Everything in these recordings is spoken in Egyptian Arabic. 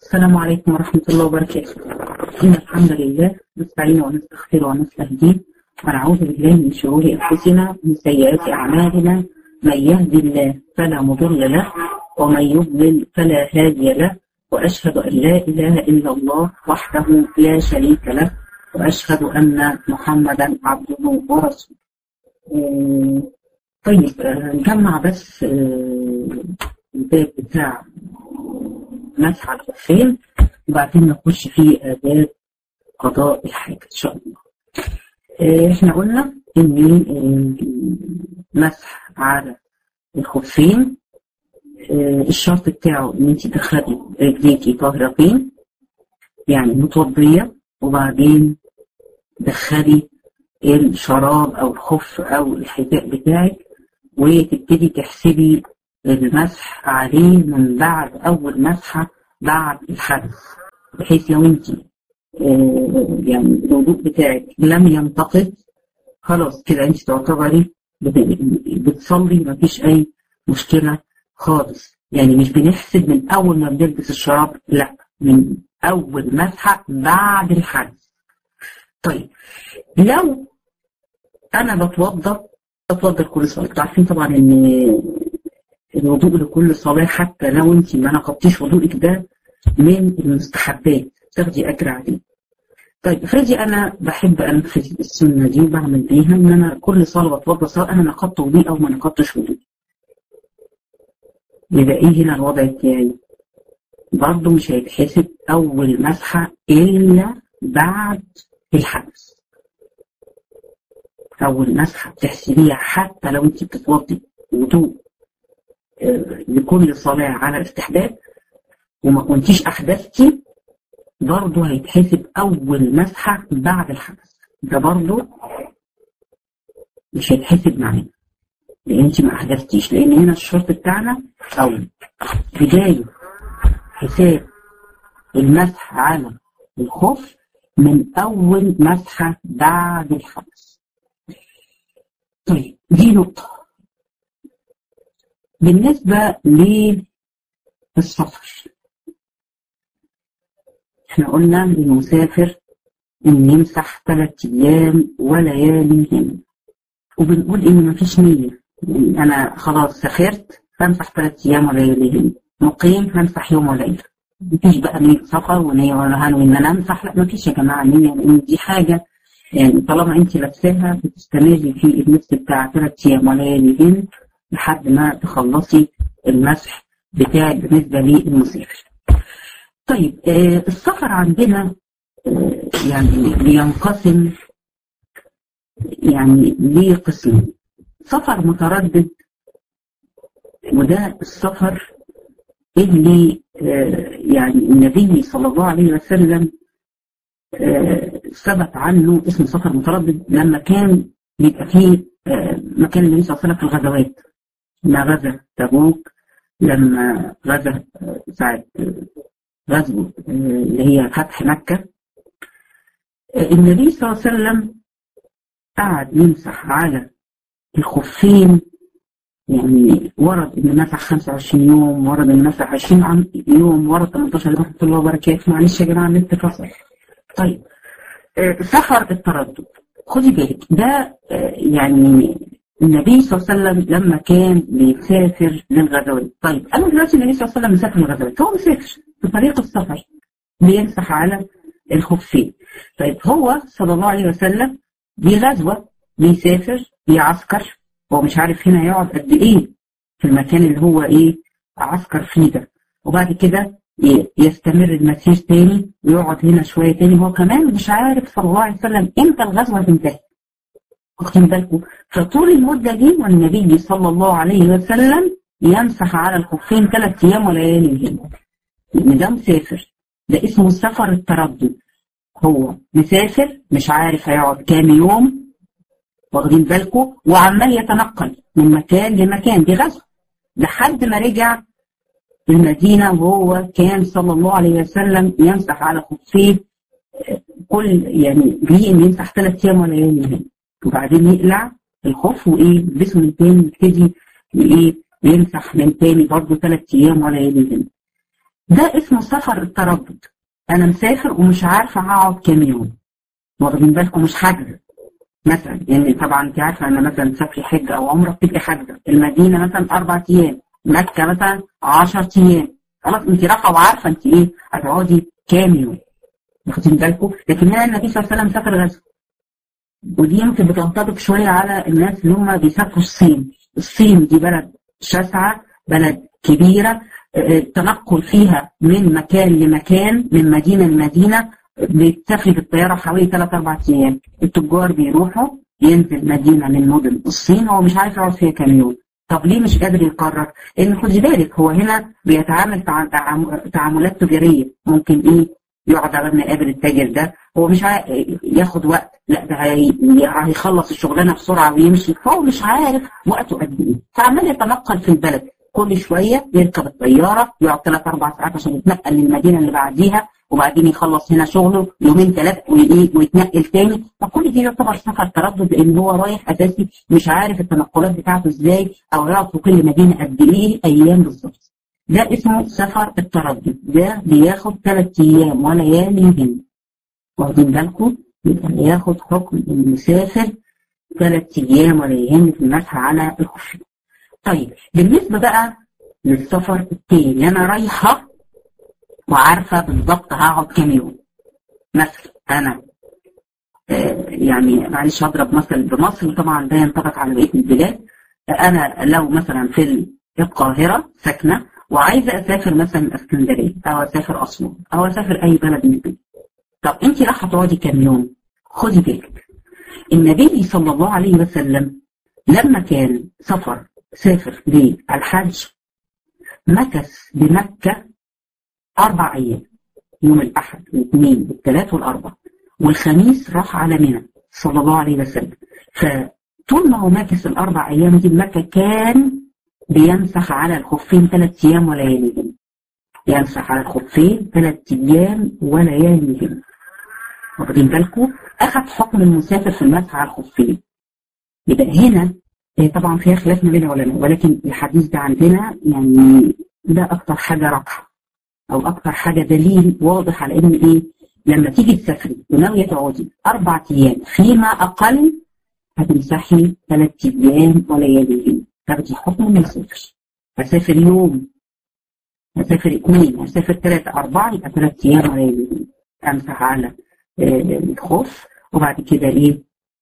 السلام عليكم ورحمة الله وبركاته إن الحمد لله نستعين ونستغفر ونستهديه ونعوذ بالله من شرور أنفسنا ومن سيئات أعمالنا من يهد الله فلا مضل له ومن يضلل فلا هادي له وأشهد أن لا إله إلا الله وحده لا شريك له وأشهد أن محمدا عبده ورسوله آه، طيب آه، نجمع بس آه، الباب بتاع مسح على الخفين وبعدين نخش في آداب قضاء الحاجة إن شاء الله. آه، إحنا قلنا إن آه، مسح على الخفين آه، الشرط بتاعه إن أنت تخلي رجليكي طاهرتين يعني متوضية وبعدين دخلي الشراب أو الخف أو الحذاء بتاعك وتبتدي تحسبي المسح عليه من بعد أول مسحة بعد الحدث بحيث لو أنت آه، يعني الوضوء بتاعك لم ينتقد خلاص كده أنت تعتبري بت- بتصلي مفيش أي مشكلة خالص يعني مش بنحسب من أول ما بنلبس الشراب لا من أول مسحة بعد الحدث طيب لو أنا بتوضى بتوضى لكل صلاة انتوا عارفين طبعا إن الوضوء لكل صلاة حتى لو انت ما نقضتيش وضوءك ده من المستحبات تاخدي اجر عليه. طيب افرضي انا بحب انفذ السنه دي وبعمل بيها ان انا كل صلاه بتوضى سواء انا نقضت وضوء او ما نقضتش وضوء. يبقى ايه هنا الوضع بتاعي؟ برضه مش هيتحسب اول مسحه الا بعد الحدث. اول مسحه بتحسبيها حتى لو انت بتتوضي وضوء لكل صلاة على استحباب وما كنتيش أحدثتي برضه هيتحسب أول مسحة بعد الحدث ده برضه مش هيتحسب معانا لأن أنت ما أحدثتيش لأن هنا الشرط بتاعنا أو بداية حساب المسح على الخف من أول مسحة بعد الحدث طيب دي نقطة بالنسبة للسفر احنا قلنا للمسافر ان يمسح ثلاث ايام ولياليهم وبنقول ان مفيش نية يعني انا خلاص سافرت فامسح ثلاث ايام ولياليهم مقيم همسح يوم وليلة مفيش بقى نية سفر ونية ولا هنوي ان انا امسح لا مفيش يا جماعة نية لان دي حاجة يعني طالما انت لابساها بتستمري في اللبس بتاع ثلاث ايام ولياليهم لحد ما تخلصي المسح بتاعك بالنسبة للمسافر. طيب آه السفر عندنا آه يعني بينقسم يعني لقسمين. سفر متردد وده السفر اللي آه يعني النبي صلى الله عليه وسلم آه ثبت عنه اسم سفر متردد لما كان بيبقى فيه آه مكان النبي صلى الله عليه وسلم في الغزوات لما غزا تبوك لما غزا ساعة غزو اللي هي فتح مكة النبي صلى الله عليه وسلم قعد يمسح على الخفين يعني ورد ان مسح 25 يوم ورد ان مسح 20 يوم ورد 18 يوم ورحمه الله وبركاته معلش يا جماعه النت فصل طيب سفر التردد خدي بالك ده يعني النبي صلى الله عليه وسلم لما كان بيسافر للغزوات طيب انا دلوقتي النبي صلى الله عليه وسلم مسافر للغزوات هو مسافر في طريق السفر بيمسح على الخفين طيب هو صلى الله عليه وسلم دي غزوه بيسافر بيعسكر هو مش عارف هنا يقعد قد ايه في المكان اللي هو ايه عسكر فيه ده وبعد كده يستمر المسير تاني ويقعد هنا شويه تاني هو كمان مش عارف صلى الله عليه وسلم امتى الغزوه تنتهي واخدين بالكم فطول المدة دي والنبي صلى الله عليه وسلم يمسح على الخفين ثلاث أيام ولياليهم لأن ده مسافر ده اسمه سفر التردد هو مسافر مش عارف هيقعد كام يوم واخدين بالكم وعمال يتنقل من مكان لمكان دي غزو لحد ما رجع المدينة وهو كان صلى الله عليه وسلم يمسح على خفيه كل يعني بيه إن يمسح ثلاث أيام ولياليهم وبعدين يقلع الخف وايه يلبسه من تاني يبتدي ايه يمسح من تاني برضه ثلاث ايام ولا يليهم ده اسمه سفر التردد انا مسافر ومش عارفه هقعد كام يوم واخدين بالكم مش حجز مثلا يعني طبعا انت عارفه ان مثلا تسافري حج او عمره بتبقي حاجزه المدينه مثلا اربع ايام مكه مثلا 10 ايام خلاص انت رايحه وعارفه انت ايه هتقعدي كام يوم واخدين بالكم لكن هنا النبي صلى الله عليه وسلم سافر غزو ودي يمكن بتنطبق شويه على الناس اللي هم بيسافروا الصين الصين دي بلد شاسعه بلد كبيره التنقل فيها من مكان لمكان من مدينه لمدينه بتسافري بالطياره حوالي 3 4 ايام التجار بيروحوا ينزل مدينه من مدن الصين هو مش عارف يقعد فيها كام يوم طب ليه مش قادر يقرر؟ لان خدي بالك هو هنا بيتعامل تعاملات تجاريه ممكن ايه يقعد على ما يقابل التاجر ده هو مش ياخد وقت لا ده هيخلص الشغلانه بسرعه ويمشي فهو مش عارف وقته قد ايه فعمال يتنقل في البلد كل شويه يركب الطياره يقعد ثلاث اربع ساعات عشان يتنقل للمدينه اللي بعديها وبعدين يخلص هنا شغله يومين ثلاثه ويتنقل تاني فكل دي يعتبر سفر تردد لان هو رايح اساسي مش عارف التنقلات بتاعته ازاي او يقعد في كل مدينه قد ايه ايام بالظبط. ده اسمه سفر التردد ده بياخد ثلاث ايام ولياليهم واخدين بالكم يبقى بياخد حكم المسافر ثلاث ايام ولياليهم في المسح على الخفين. طيب بالنسبه بقى للسفر التاني انا رايحه وعارفه بالظبط هقعد كام يوم. مثلا انا آه يعني معلش هضرب مثل بمصر طبعا ده ينطبق على بقيه البلاد انا لو مثلا في القاهره ساكنه وعايزه اسافر مثلا اسكندريه او اسافر اسوان او اسافر اي بلد من دول طب انت رايحه تقعدي كام يوم خدي بالك النبي صلى الله عليه وسلم لما كان سفر سافر للحج مكث بمكه اربع ايام يوم الاحد والاثنين والثلاث والاربع والخميس راح على منى صلى الله عليه وسلم فطول ما هو ماكث الاربع ايام دي بمكه كان بيمسح على الخفين ثلاث ايام ولياليهم يمسح على الخفين ثلاث ايام ولياليهم واخدين بالكم اخذ حكم المسافر في المسح على الخفين يبقى هنا طبعا فيها خلاف ما بين العلماء ولكن الحديث ده عندنا يعني ده اكتر حاجه راجحه او اكتر حاجه دليل واضح على ان ايه لما تيجي تسافري وناويه تقعدي اربع ايام فيما اقل هتمسحي ثلاث ايام ولياليهم تاخدي حكم ما يسافرش هسافر يوم هسافر اثنين هسافر ثلاثة أربعة يبقى ثلاث أيام ولياليهم أمسح على الخوف وبعد كده إيه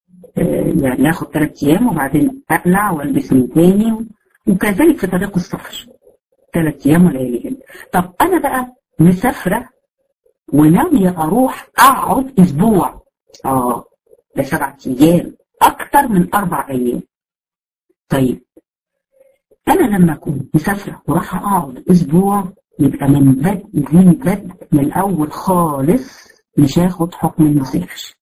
يعني آخد ثلاث أيام وبعدين أقلع وألبس من تاني وكذلك في طريق السفر ثلاث أيام ولياليهم طب أنا بقى مسافرة وناوية أروح أقعد أسبوع آه ده سبع أيام أكتر من أربع أيام طيب أنا لما أكون مسافرة وراح أقعد أسبوع يبقى من بدء من بدء من الأول خالص مش هاخد حكم المسافر.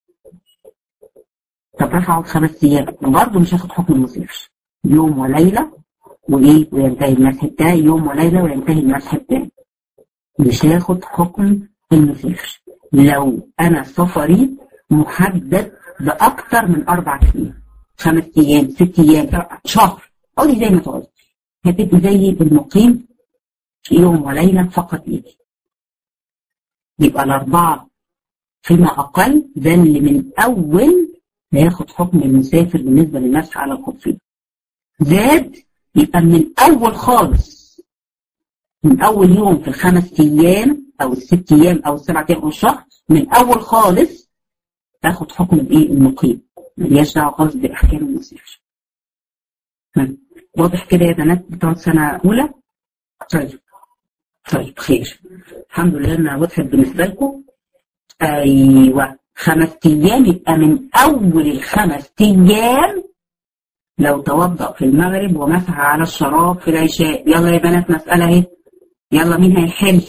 طب راح أقعد خمس أيام برضه مش هاخد حكم المسافر. يوم وليلة وإيه وينتهي المسح بتاعي يوم وليلة وينتهي المسح بتاعي. مش هاخد حكم المسافر. لو أنا سفري محدد بأكتر من أربع أيام. خمس أيام ست أيام شهر قولي زي ما تقولي هتبقي زي المقيم يوم وليلة فقط يجي يبقى الأربعة فيما أقل ده اللي من أول هياخد حكم المسافر بالنسبة للمسح على الخفين زاد يبقى من الأول خالص من أول يوم في الخمس أيام أو الست أيام أو السبع أيام أو الشهر من أول خالص تاخد حكم الإيه المقيم ملياش دعوة خالص بأحكام المسافر واضح كده يا بنات بتوع سنة أولى؟ طيب طيب خير الحمد لله إنها وضحت بالنسبة لكم أيوه خمس أيام يبقى من أول الخمس أيام لو توضأ في المغرب ومسح على الشراب في العشاء يلا يا بنات مسألة اهي يلا مين هيحل؟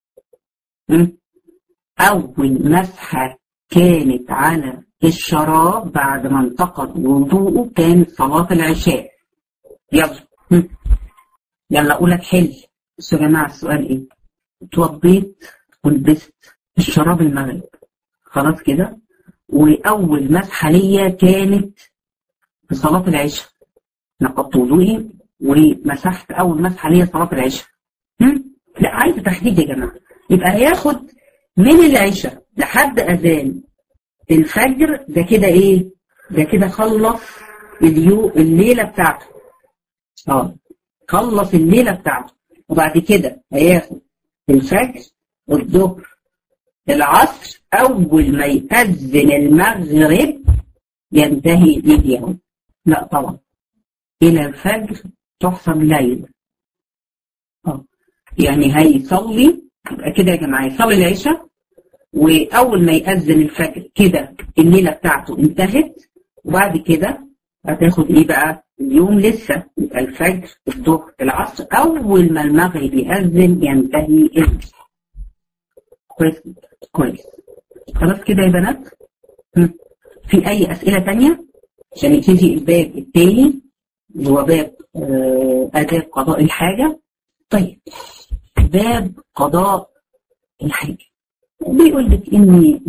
أول مسحة كانت على الشراب بعد ما انتقض وضوءه كانت صلاة العشاء يلا يلا اقول لك حل بصوا يا جماعه السؤال ايه اتوضيت ولبست الشراب المغرب خلاص كده واول مسحه ليا كانت في صلاه العشاء نقضت وضوئي ومسحت اول مسحه ليا صلاه العشاء لا عايزه تحديد يا جماعه يبقى هياخد من العشاء لحد اذان الفجر ده كده ايه ده كده خلص اليو الليله بتاعته اه خلص الليله بتاعته وبعد كده هياخد الفجر والظهر العصر اول ما يأذن المغرب ينتهي اليوم لا طبعا الى الفجر تحسب ليل اه يعني هيصلي يبقى كده يا جماعه يصلي العشاء واول ما يأذن الفجر كده الليله بتاعته انتهت وبعد كده هتاخد ايه بقى اليوم لسه يبقى الفجر الظهر العصر اول ما المغرب يأذن ينتهي اليوم كويس كويس خلاص كده يا بنات في اي اسئله تانية عشان يبتدي الباب التاني اللي هو باب اداب قضاء الحاجه طيب باب قضاء الحاجه بيقول لك ان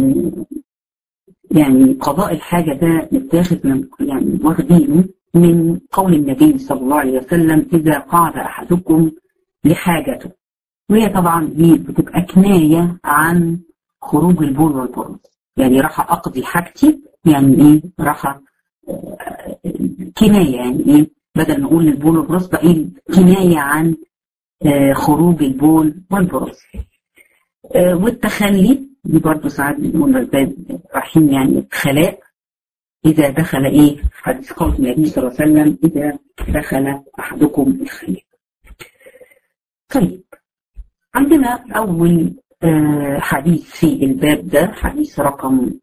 يعني قضاء الحاجة ده متاخد من يعني واخدينه من قول النبي صلى الله عليه وسلم إذا قعد أحدكم لحاجته وهي طبعا دي بتبقى كناية عن خروج البول والبرد يعني راح أقضي حاجتي يعني إيه راح كناية يعني إيه بدل ما أقول البول والبرد بقى كناية عن خروج البول والبرد والتخلي دي برضه ساعات بنقول رايحين يعني خلاء إذا دخل إيه حديث قول النبي صلى الله عليه وسلم إذا دخل أحدكم الخلاء طيب عندنا أول آه حديث في الباب ده حديث رقم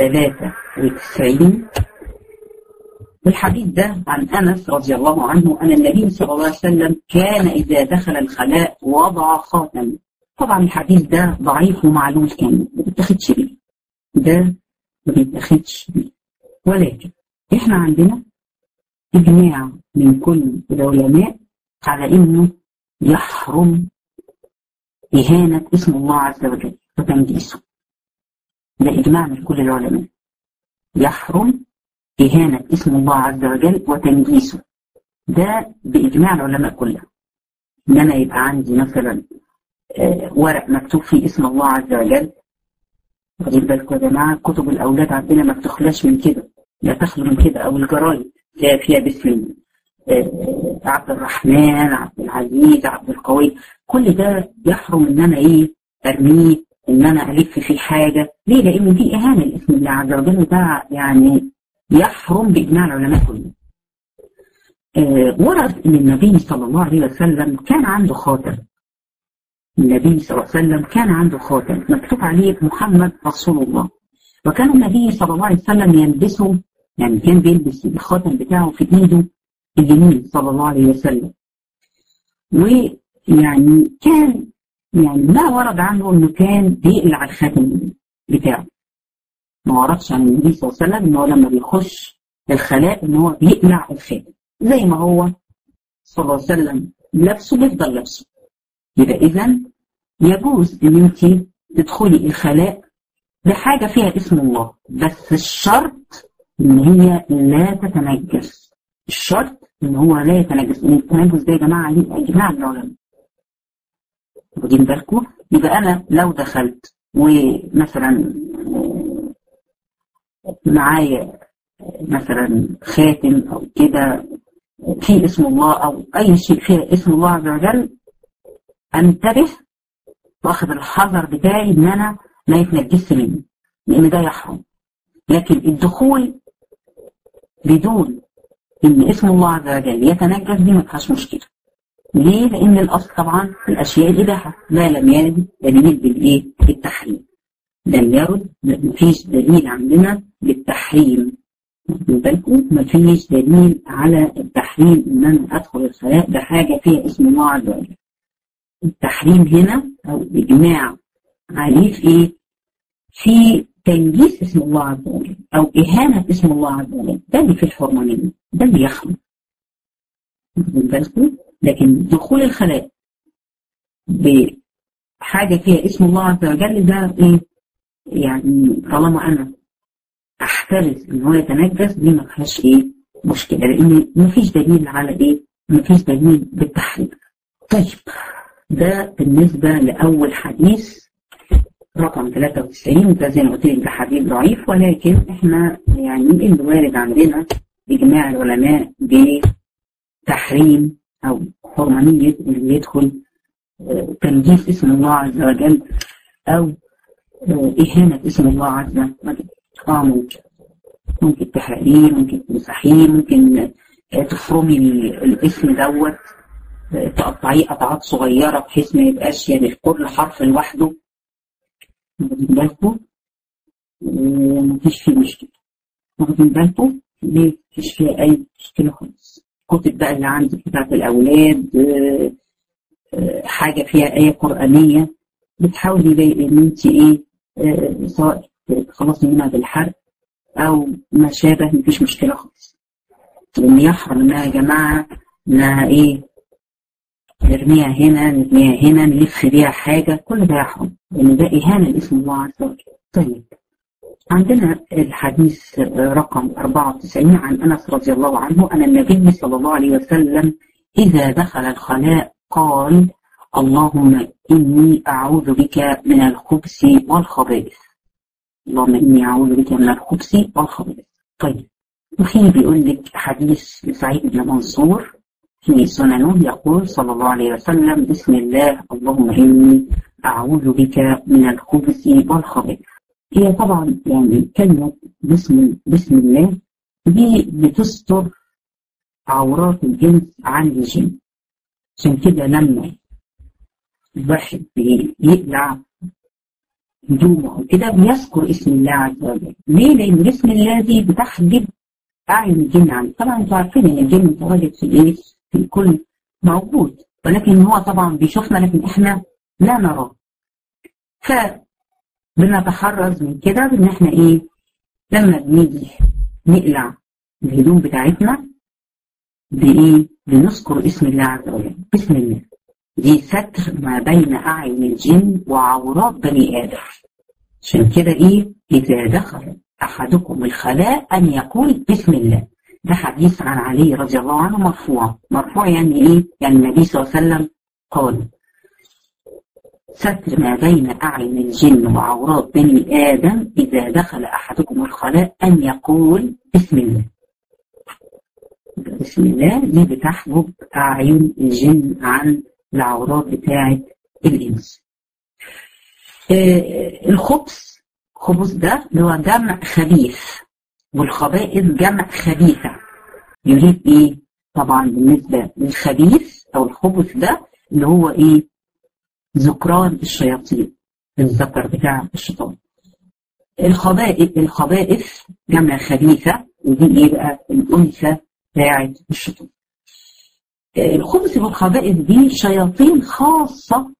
93 الحديث ده عن أنس رضي الله عنه أن النبي صلى الله عليه وسلم كان إذا دخل الخلاء وضع خاتم طبعا الحديث ده ضعيف ومعلول كامل ما بيتاخدش بيه ده ما بيتاخدش بيه ولكن احنا عندنا اجماع من كل العلماء على انه يحرم إهانة اسم الله عز وجل وتنجيسه ده إجماع من كل العلماء يحرم إهانة اسم الله عز وجل وتنجيسه ده بإجماع العلماء كلها إن أنا يبقى عندي مثلا ورق مكتوب فيه اسم الله عز وجل واخدين بالكم يا جماعه كتب الاولاد عندنا ما بتخلاش من كده لا تخلو من كده او الجرايد لا فيها باسم عبد الرحمن عبد العزيز عبد القوي كل ده يحرم ان انا ايه ارميه ان انا الف فيه حاجه ليه لان دي اهانه لاسم الله عز وجل ده يعني يحرم باجماع العلماء كلهم آه ورد ان النبي صلى الله عليه وسلم كان عنده خاتم النبي صلى الله عليه وسلم كان عنده خاتم مكتوب عليه محمد رسول الله وكان النبي صلى الله عليه وسلم يلبسه يعني كان بيلبس الخاتم بتاعه في ايده اليمين صلى الله عليه وسلم ويعني كان يعني ما ورد عنه انه كان بيقلع الخاتم بتاعه ما وردش عن النبي صلى الله عليه وسلم ان هو لما بيخش الخلاء ان هو بيقلع الخاتم زي ما هو صلى الله عليه وسلم لابسه بيفضل لابسه يبقى إذا يجوز إن أنت تدخلي الخلاء بحاجة فيها اسم الله بس الشرط إن هي لا تتنجس الشرط إن هو لا يتنجس إن التنجس ده يا جماعة عليه إجماع العلماء واخدين بالكم يبقى أنا لو دخلت ومثلا معايا مثلا خاتم أو كده في اسم الله أو أي شيء فيها اسم الله عز وجل انتبه واخد الحذر بتاعي ان انا ما يتنجس مني لان ده يحرم لكن الدخول بدون ان اسم الله عز وجل يتنجس دي ما فيهاش مشكله ليه؟ لان الاصل طبعا في الاشياء الاباحه ما لم يرد دليل بالايه؟ بالتحريم لم يرد ما فيش دليل عندنا بالتحريم واخدين بالكم ما فيش دليل على التحريم ان انا ادخل الخلاء بحاجه فيها اسم الله عز وجل التحريم هنا او الاجماع عليه في ايه؟ في تنجيس اسم الله عز وجل او اهانه اسم الله عز وجل ده اللي في الحرمانيه ده اللي يحرم واخدين بالكم لكن دخول الخلاء بحاجه فيها اسم الله عز وجل ده ايه؟ يعني طالما انا احترز ان هو يتنجس دي ما فيهاش ايه؟ مشكله لان ما فيش دليل على ايه؟ ما فيش دليل بالتحريم. طيب ده بالنسبة لأول حديث رقم 93 ده زي ما قلت لك ده حديث ضعيف ولكن احنا يعني اللي وارد عندنا إجماع العلماء بتحريم أو حرمانية اللي يدخل تنجيس اسم الله عز وجل أو إهانة اسم الله عز وجل آه ممكن ممكن تحرقيه ممكن تمسحيه ممكن تفرمي الاسم دوت تقطعيه قطعات صغيرة بحيث ما يبقاش يعني كل حرف لوحده واخدين بالكم ومفيش فيه مشكلة واخدين بالكم ليه مفيش فيها أي مشكلة خالص الكتب بقى اللي عندك بتاعت الأولاد حاجة فيها آية قرآنية بتحاولي إن أنت إيه سواء تخلصي منها بالحرق أو ما شابه مفيش مشكلة خالص لأن يحرم إنها يا جماعة إنها إيه نرميها هنا نرميها هنا نلف بيها حاجة كل ده يحرم لأن ده إهانة لاسم الله عز وجل طيب عندنا الحديث رقم 94 عن أنس رضي الله عنه أن النبي صلى الله عليه وسلم إذا دخل الخلاء قال اللهم إني أعوذ بك من الخبث والخبائث اللهم إني أعوذ بك من الخبث والخبائث طيب وفي بيقول لك حديث سعيد بن منصور في سننه يقول صلى الله عليه وسلم بسم الله اللهم إني أعوذ بك من الخبث والخبائث هي طبعا يعني كلمة بسم, بسم الله دي بتستر عورات الجنس عن الجن عشان كده لما الواحد بيقلع هدومه أو كده بيذكر اسم الله عز وجل ليه؟ لأن بسم الله دي بتحجب أعين الجن عنه طبعا انتوا عارفين إن الجن متواجد في الإيه؟ في الكل موجود ولكن هو طبعا بيشوفنا لكن إحنا لا نراه فبنتحرز من كده بإن إحنا إيه لما بنيجي نقلع الهدوم بتاعتنا بإيه بنذكر اسم الله عز وجل بسم الله دي ستر ما بين أعين الجن وعورات بني آدم عشان كده إيه إذا دخل أحدكم الخلاء أن يقول بسم الله ده حديث عن علي رضي الله عنه مرفوع مرفوع يعني إيه يعني النبي صلى الله عليه وسلم قال ستر ما بين أعين الجن وعورات بني آدم إذا دخل أحدكم الخلاء أن يقول بسم الله بسم الله دي بتحجب أعين الجن عن العورات بتاعة الإنس آه الخبث خبث ده اللي هو جمع خبيث والخبائث جمع خبيثة يريد إيه؟ طبعا بالنسبة للخبيث أو الخبث ده اللي هو إيه؟ ذكران الشياطين الذكر بتاع الشيطان الخبائث الخبائث جمع خبيثة ودي إيه بقى؟ الأنثى بتاعة الشيطان الخبث والخبائث دي شياطين خاصة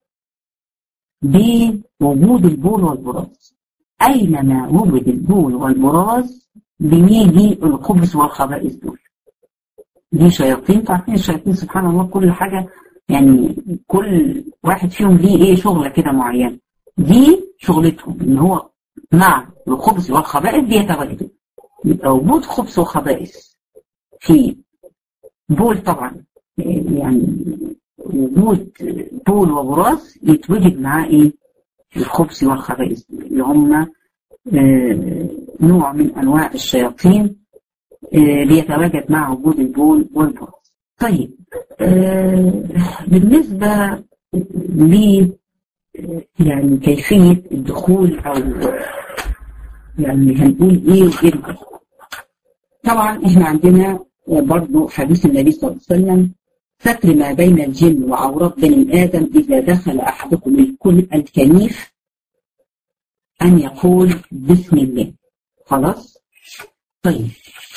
بوجود البول والبراز أينما وجد البول والبراز بيجي الخبث والخبائث دول دي شياطين تعرفين الشياطين سبحان الله كل حاجة يعني كل واحد فيهم ليه ايه شغلة كده معينة دي شغلتهم ان هو مع الخبث والخبائث بيتواجدوا يبقى وجود خبث وخبائث في بول طبعا يعني وجود بول وبراز يتوجد معاه ايه الخبث والخبائث اللي هم آه نوع من انواع الشياطين آه بيتواجد مع وجود البول والبراز طيب آه بالنسبة ل يعني كيفية الدخول او يعني هنقول ايه وغير طبعا احنا عندنا برضو حديث النبي صلى الله عليه وسلم ستر ما بين الجن وعورات بني آدم إذا دخل أحدكم الكل الكنيف أن يقول بسم الله خلاص طيب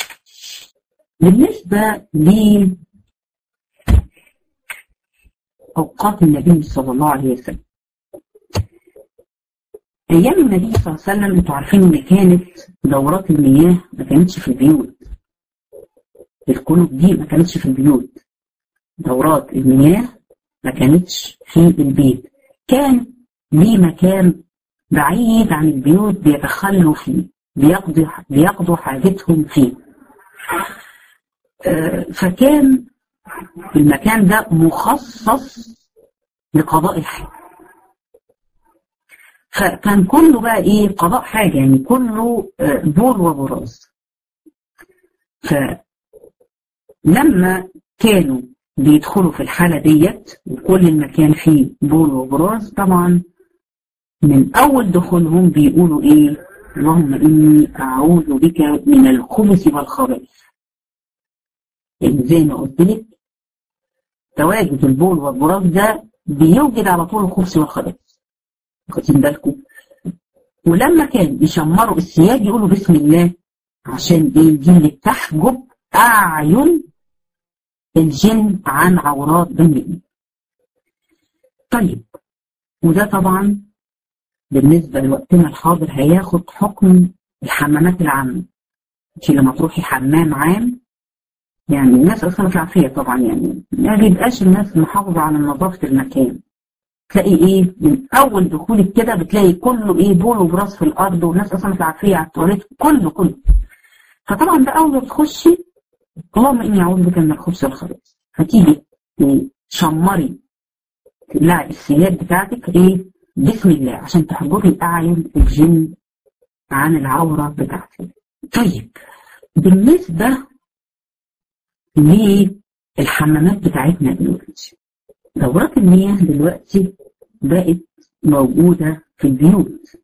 بالنسبة ل أوقات النبي صلى الله عليه وسلم أيام النبي صلى الله عليه وسلم أنتوا عارفين إن كانت دورات المياه ما كانتش في البيوت الكنوب دي ما كانتش في البيوت دورات المياه ما كانتش في البيت كان ليه مكان بعيد عن البيوت بيتخلوا فيه بيقضوا بيقضوا حاجتهم فيه آه فكان المكان ده مخصص لقضاء الحاجة فكان كله بقى ايه قضاء حاجة يعني كله بول وبراز فلما كانوا بيدخلوا في الحالة ديت وكل المكان فيه بول وبراز طبعا من أول دخولهم بيقولوا إيه اللهم إني أعوذ بك من الخبث والخبائث يعني زي ما قلت لك تواجد البول والبراز ده بيوجد على طول الخبث والخبائث واخدين بالكم ولما كان بيشمروا الثياب يقولوا بسم الله عشان ايه دي اللي بتحجب اعين الجن عن عورات بني طيب وده طبعا بالنسبة لوقتنا الحاضر هياخد حكم الحمامات العامة انت لما تروحي حمام عام يعني الناس اصلا مش عارفيه طبعا يعني ما بيبقاش الناس محافظه على نظافه المكان تلاقي ايه من اول دخولك كده بتلاقي كله ايه بول وبراس في الارض والناس اصلا مش عارفيه على التواليت كله كله فطبعا ده اول ما تخشي اللهم اني اعوذ بك من الخبث والخبائث فتيجي تشمري تقلعي الثياب بتاعتك ايه بسم الله عشان تحجري اعين الجن عن العوره بتاعتك طيب بالنسبه للحمامات بتاعتنا دلوقتي دورات المياه دلوقتي بقت موجودة في البيوت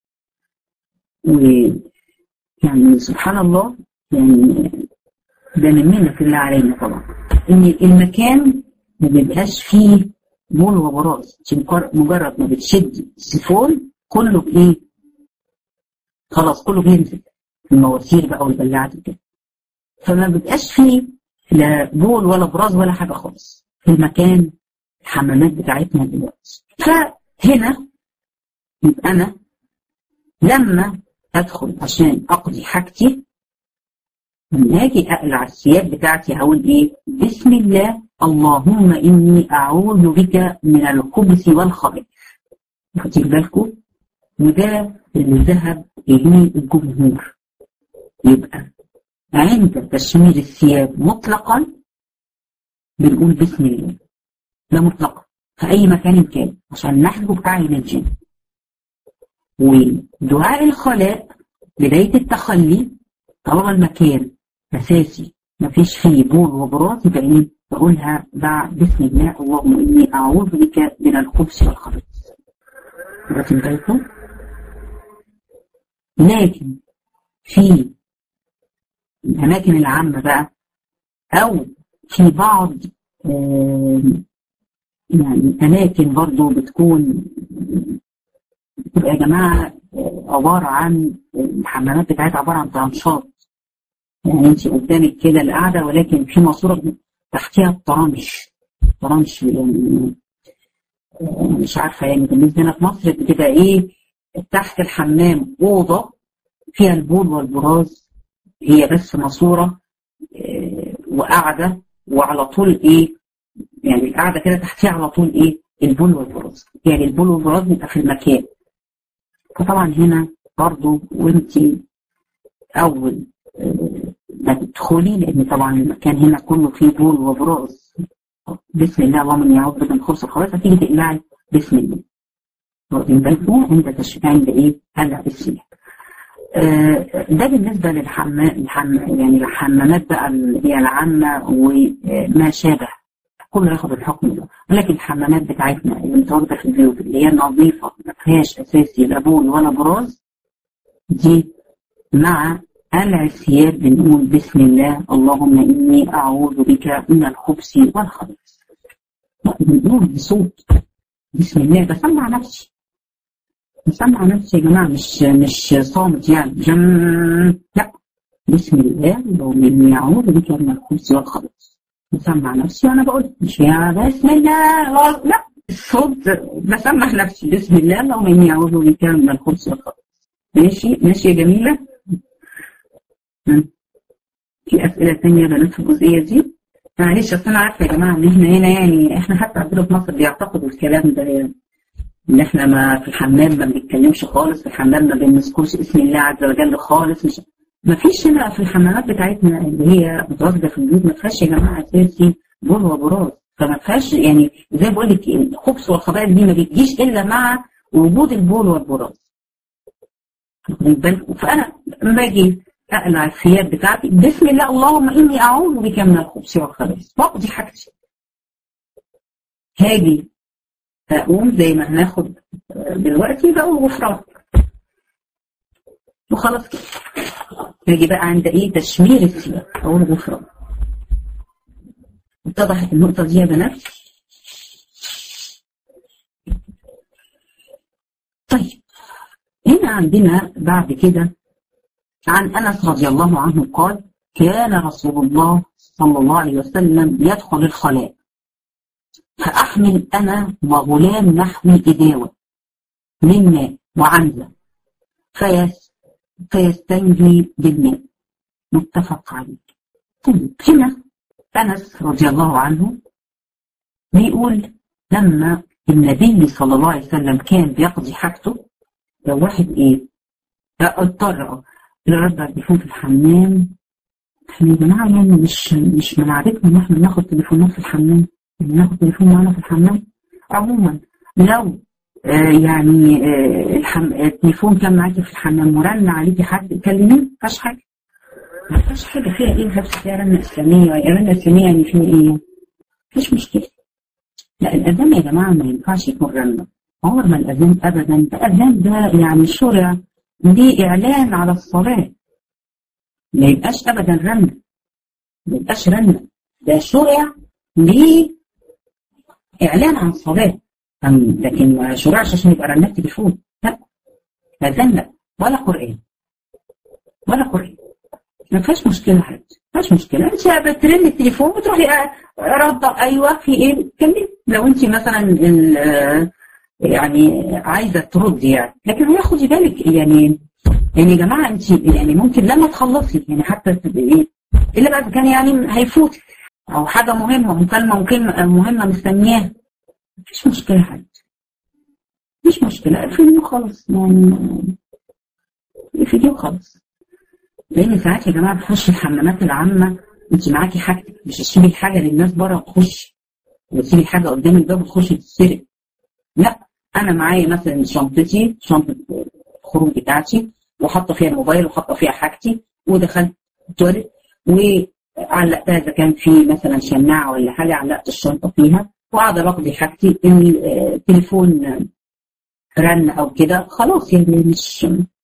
ويعني سبحان الله يعني ده مننا في الله علينا طبعا ان المكان ما بيبقاش فيه بول وبراز مجرد ما بتشدي السيفون كله بايه خلاص كله بينزل المواسير بقى والبلاعات وكده فما بيبقاش فيه لا بول ولا براز ولا حاجه خالص في المكان الحمامات بتاعتنا دلوقتي فهنا يبقى انا لما ادخل عشان اقضي حاجتي لما اجي اقلع الثياب بتاعتي هقول ايه بسم الله اللهم اني اعوذ بك من الخبث والخبث واخدين بالكم وده اللي ذهب اليه الجمهور يبقى عند تشمير الثياب مطلقا بنقول بسم الله ده مطلقا في أي مكان كان عشان نحجب أعين الجن ودعاء الخلاء بداية التخلي طالما المكان أساسي مفيش فيه بول وبراز يبقى إيه بقولها بعد بسم الله اللهم إني أعوذ بك من الخبث والخبث واخدين بالكم؟ لكن في الأماكن العامة بقى أو في بعض يعني أماكن برضو بتكون بتبقى يا جماعة عبارة عن الحمامات بتاعتها عبارة عن ترنشات يعني انت قدامك كده القعدة ولكن في ماسورة تحتها الطرنش طرنش يعني مش عارفة يعني بالنسبة لنا في مصر بتبقى ايه تحت الحمام أوضة فيها البول والبراز هي بس ماسورة وقاعدة وعلى طول ايه يعني القاعدة كده تحتيها على طول ايه البول والبراز يعني البول والبراز بيبقى في المكان فطبعا هنا برضو وانت اول ما تدخلي لان طبعا المكان هنا كله فيه بول وبراز بسم الله اللهم اني اعوذ بك من خبث الخبائث هتيجي تقلعي بسم الله واخدين بالكم عند تشريع عند ايه؟ قلع السلاح ده بالنسبة للحمام الحم... يعني الحمامات بقى اللي هي العامة وما شابه كله ياخد الحكم ده ولكن الحمامات بتاعتنا اللي متواجدة في البيوت اللي هي نظيفة ما فيهاش أساسي لا بول ولا براز دي مع قلع الثياب بنقول بسم الله اللهم إني أعوذ بك من الخبث والخبث بنقول بصوت بسم الله بسمع نفسي بسمع نفسي يا جماعة مش مش صامت يعني جم لا بسم الله اللهم إني أعوذ بك من الخبث والخبث بسمع نفسي وأنا بقول مش يا بسم الله لا الصوت بسمع نفسي بسم الله اللهم إني أعوذ بك من الخبث والخبث ماشي ماشي يا جميلة في أسئلة تانية بنات في الجزئية دي معلش أصل أنا عارفة يا جماعة إن إحنا هنا يعني إحنا حتى عندنا في مصر بيعتقدوا الكلام ده يعني إن إحنا ما في الحمام ما بنتكلمش خالص في الحمام ما بنذكرش اسم الله عز وجل خالص مش ما فيش هنا في الحمامات بتاعتنا اللي هي متواجدة في البيوت ما فيهاش يا جماعة أساسي بول وبراز فما فيهاش يعني زي ما بقول لك الخبث والخبائث دي ما بتجيش الا مع وجود البول والبراز فانا لما باجي اقلع الثياب بتاعتي بسم الله اللهم اني اعوذ بك من الخبث والخبائث واقضي حاجتي هاجي اقوم زي ما هناخد دلوقتي بقول غفران وخلاص كده نيجي بقى عند ايه تشمير الثياب او الغفران اتضحت النقطة دي يا بنات طيب هنا عندنا بعد كده عن انس رضي الله عنه قال كان رسول الله صلى الله عليه وسلم يدخل الخلاء فاحمل انا وغلام نحوي اداوه من ماء وعنزه فيس فيستنجي بالماء متفق عليه طيب هنا أنس رضي الله عنه بيقول لما النبي صلى الله عليه وسلم كان بيقضي حاجته لو واحد ايه اضطر الرد بيكون في الحمام احنا يا جماعه يعني مش مش من عادتنا ان احنا ناخد تليفونات في الحمام ناخد تليفون معانا في الحمام عموما لو آه يعني آه الحم... التليفون كان معاكي في الحمام ورن عليكي حد كلميه ما فيهاش حاجه ما فيهاش حاجه فيها ايه بس فيها رنه اسلاميه رنه اسلاميه يعني فيها ايه؟ مفيش مشكله لا الاذان يا جماعه ما ينفعش يكون رنه عمر ما الاذان ابدا الاذان ده يعني شرع ليه اعلان على الصلاه ما يبقاش ابدا رنه ما يبقاش رنه ده شرع ليه اعلان عن الصلاه لكن ما شرعش عشان يبقى رنات تليفون لا اذان لا ولا قران ولا قران ما فيهاش مشكله حاجه ما فيهاش مشكله انت بترن التليفون بتروحي رد ايوه في ايه بتكلمي لو انت مثلا يعني عايزه تردي يعني لكن هي خدي بالك يعني يعني يا جماعه انت يعني ممكن لما تخلصي يعني حتى ايه الا بقى كان يعني هيفوت او حاجه مهمه مكالمه مكالمه مهمه مستنياها مفيش مشكله حاجه مفيش مشكله اقفلي وخلاص يعني اقفلي وخلاص لان ساعات يا جماعه بتخش الحمامات العامه انت معاكي حاجتك مش تسيبي الحاجه للناس بره وتخش وتسيبي الحاجه قدام الباب وتخشي تتسرق لا انا معايا مثلا شنطتي شنطه الخروج بتاعتي وحاطه فيها الموبايل وحاطه فيها حاجتي ودخلت التواليت وعلقتها اذا كان في مثلا شماعه ولا حاجه علقت الشنطه فيها وقاعده بقضي حاجتي التليفون رن او كده خلاص يعني مش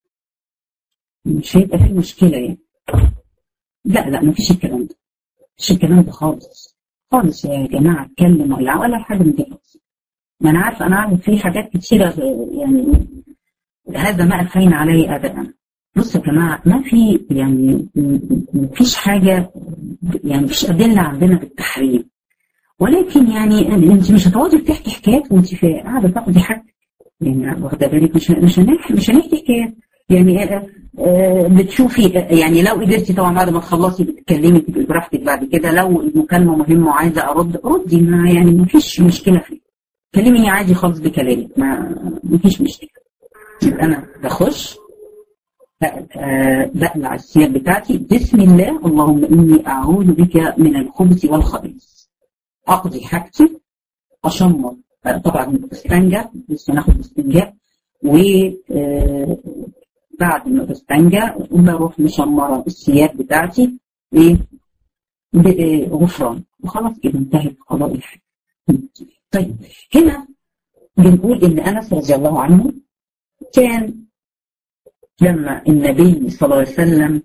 مش هيبقى في مشكله يعني لا لا مفيش الكلام ده مفيش الكلام ده خالص خالص يا جماعه اتكلم ولا ولا حاجه من دي خالص ما انا عارفه انا عارف في حاجات كتيره يعني هذا ما ألفين عليه ابدا بصوا يا جماعه ما في يعني ما فيش حاجه يعني مفيش ادله عندنا بالتحريم ولكن يعني انت مش هتقعدي تحكي حكايات وانت قاعده تاخدي حاجتك يعني واخده بالك مش مش هنحكي مش هنحكي حكايات يعني آه آه بتشوفي يعني لو قدرتي طبعا بعد ما تخلصي بتتكلمي تبقي براحتك بعد كده لو المكالمه مهمه وعايزه ارد ردي ما يعني ما فيش مشكله فيه كلميني عادي خالص بكلامك ما ما فيش مشكله يبقى انا بخش بقلع الثياب بتاعتي بسم الله اللهم اني اعوذ بك من الخبث والخبيث اقضي حاجتي اشمر طبعا بستنجى لسه ناخد استنجاء و بعد ما بستنجى بروح مشمرة الثياب بتاعتي ايه بغفران وخلاص كده انتهت قضاء الحاجة طيب هنا بنقول ان انس رضي الله عنه كان لما النبي صلى الله عليه وسلم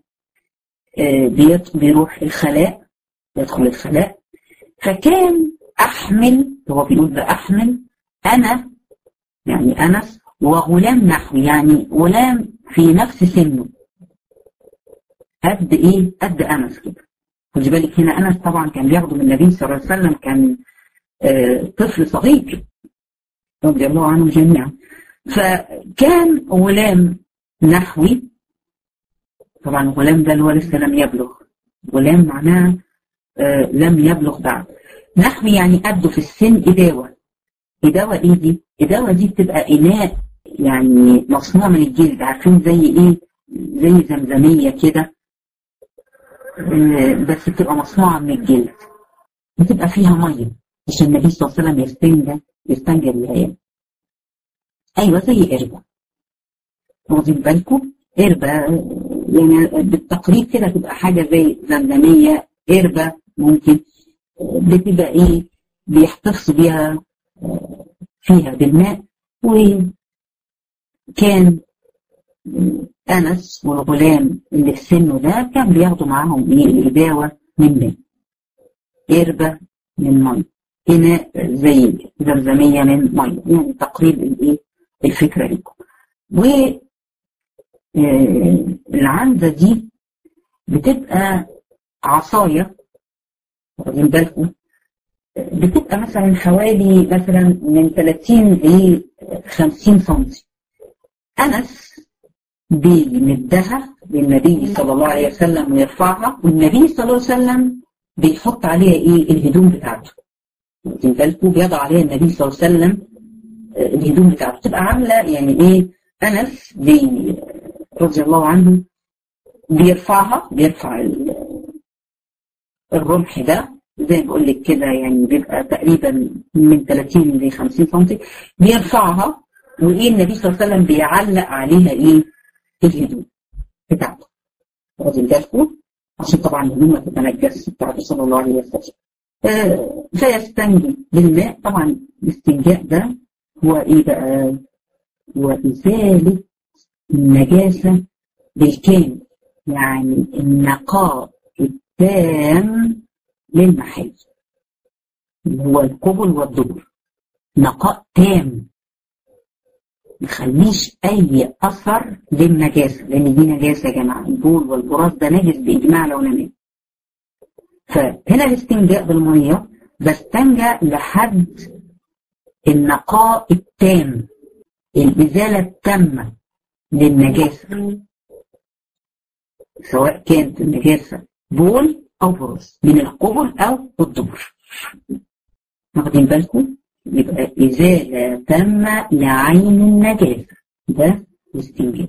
بيروح الخلاء يدخل الخلاء فكان احمل هو بيقول بأحمل انا يعني انس وغلام نحوي يعني غلام في نفس سنه قد ايه قد انس كده خدي بالك هنا انس طبعا كان بياخده من النبي صلى الله عليه وسلم كان آه طفل صغير رضي الله عنهم جميعا فكان غلام نحوي طبعا الغلام ده اللي هو لسه لم يبلغ غلام معناه آه لم يبلغ بعد نحوي يعني قده في السن إداوة إداوة إيه دي؟ إداوة دي بتبقى إناء يعني مصنوع من الجلد عارفين زي إيه؟ زي زمزمية كده آه بس بتبقى مصنوعة من الجلد بتبقى فيها مية عشان النبي صلى الله عليه وسلم يستنجى يستنجى بيها يعني. ايوه زي قربة واخدين بالكم قربة يعني بالتقريب كده تبقى حاجة زي زمزمية قربة ممكن بتبقى ايه بيحتفظ بيها فيها بالماء وكان أنس والغلام اللي في سنه ده كان بياخدوا معاهم ايه الإداوة من ماء قربة من مية إناء زي زمزمية من مية يعني تقريب الايه الفكرة لكم و العنزة دي بتبقى عصاية واخدين بالكم بتبقى مثلا حوالي مثلا من 30 ل 50 سم أنس بيمدها للنبي صلى الله عليه وسلم ويرفعها والنبي صلى الله عليه وسلم بيحط عليها ايه الهدوم بتاعته واخدين بالكم بيضع عليها النبي صلى الله عليه وسلم الهدوم بتاعته تبقى عامله يعني ايه انس بي رضي الله عنه بيرفعها بيرفع الرمح ده زي ما بقول لك كده يعني بيبقى تقريبا من 30 ل 50 سم بيرفعها وايه النبي صلى الله عليه وسلم بيعلق عليها ايه الهدوم بتاعته واخدين بالكم عشان طبعا الهدوم ما تتنجس بتاعته صلى الله عليه وسلم آه فيستنجي بالماء طبعا الاستنجاء ده هو ايه بقى هو ازاله النجاسه بالكامل يعني النقاء التام للمحل اللي هو القبل والدبر نقاء تام مخليش اي اثر للنجاسه لان دي نجاسه يا جماعه البول والبراز ده نجس باجماع العلماء فهنا الاستنجاء بالميه بستنجى لحد النقاء التام الازاله التامه للنجاسه سواء كانت النجاسه بول او براز من القبل او الدبر واخدين بالكم يبقى إزالة تامة لعين النجاسة ده الاستنجاب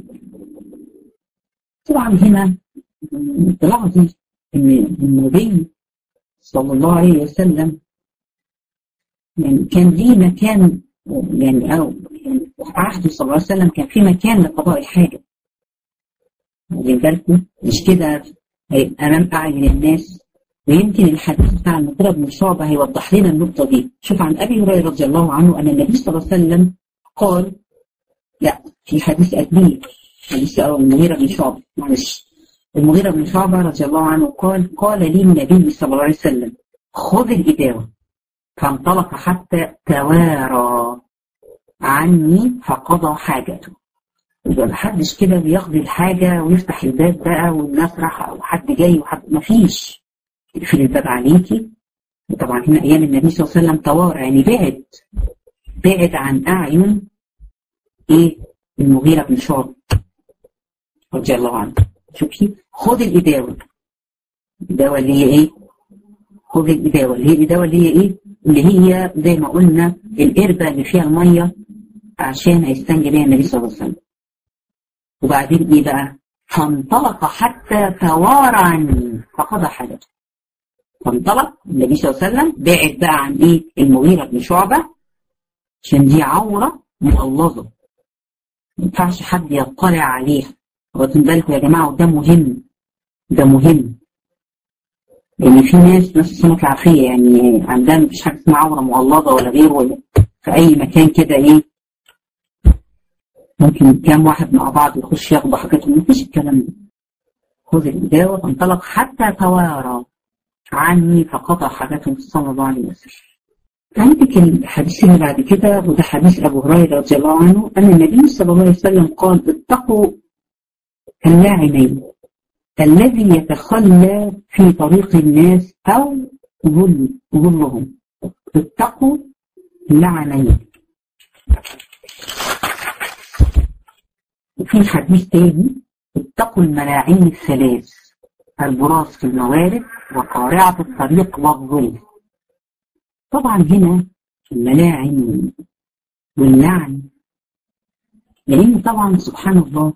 طبعا هنا تلاحظي إن النبي صلى الله عليه وسلم يعني كان ليه مكان يعني أو يعني في عهده صلى الله عليه وسلم كان في مكان لقضاء الحاجة واخدين بالكم مش كده أمام أعين الناس ويمكن الحديث بتاع المغيرة بن شعبة هيوضح لنا النقطة دي شوف عن أبي هريرة رضي الله عنه أن النبي صلى الله عليه وسلم قال لا في حديث قبليه حديث أو المغيرة بن شعبة معلش المغيرة بن شعبة رضي الله عنه قال قال لي النبي صلى الله عليه وسلم خذ الإداوة فانطلق حتى توارى عني فقضى حاجته يبقى محدش كده بيقضي الحاجة ويفتح الباب بقى والناس راح أو حد جاي وحد مفيش يقفل الباب عليكي وطبعا هنا ايام النبي صلى الله عليه وسلم توارى يعني بعد بعد عن اعين ايه المغيرة بن شعب رضي الله عنه شوفي خد الإداوة الإداوة اللي هي ايه خد الإداوة اللي هي الإداوة اللي هي ايه اللي هي زي ما قلنا القربة اللي فيها المية عشان هيستنجي بيها النبي صلى الله عليه وسلم وبعدين ايه بقى فانطلق حتى توارى عني فقضى حاجته فانطلق النبي صلى الله عليه وسلم بعد بقى عن ايه المغيرة بن شعبة عشان دي عورة مغلظة ما ينفعش حد يطلع عليها واخدين بالكم يا جماعة وده مهم ده مهم لأن في ناس ناس السنة العافية يعني عندها مفيش حاجة اسمها عورة مغلظة ولا غيره ولا في أي مكان كده إيه ممكن كام واحد مع بعض يخش ياخدوا حاجاتهم مفيش الكلام ده خذ الإداوة فانطلق حتى توارى عني فقطع حاجاتهم صلى الله عليه وسلم عندك الحديث اللي بعد كده وده حديث أبو هريرة رضي الله عنه أن النبي صلى الله عليه وسلم قال اتقوا اللاعنين الذي يتخلى في طريق الناس أو ظل ظلهم اتقوا اللعنين وفي حديث تاني اتقوا الملاعين الثلاث البراز في الموارد وقارعة الطريق والظل طبعا هنا الملاعن واللعن لأن طبعا سبحان الله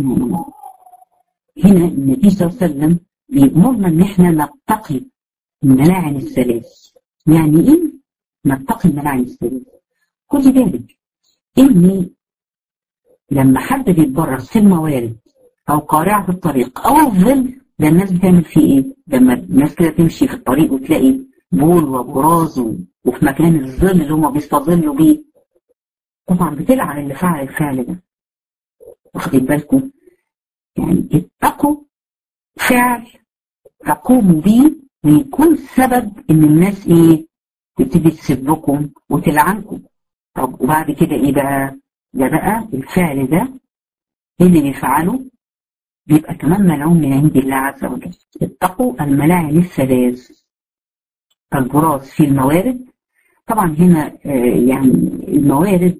هنا النبي صلى الله عليه وسلم بيأمرنا إن إحنا نتقي الملاعن الثلاث يعني إيه؟ نتقي الملاعن الثلاث خدي بالك إن لما حد بيتبرز في الموارد أو قارعة في الطريق أو الظل ده الناس بتعمل فيه إيه؟ لما الناس كده تمشي في الطريق وتلاقي بول وبراز وفي مكان الظل اللي هما بيستظلوا بيه طبعا بتلعن اللي فعل الفعل ده واخدين بالكم يعني اتقوا فعل تقوموا بيه ويكون سبب ان الناس ايه تبتدي تسبكم وتلعنكم طب وبعد كده ايه بقى ده بقى الفعل ده اللي بيفعله بيبقى كمان ملعون من عند الله عز وجل اتقوا الملاعن الثلاث البراز في الموارد طبعا هنا يعني الموارد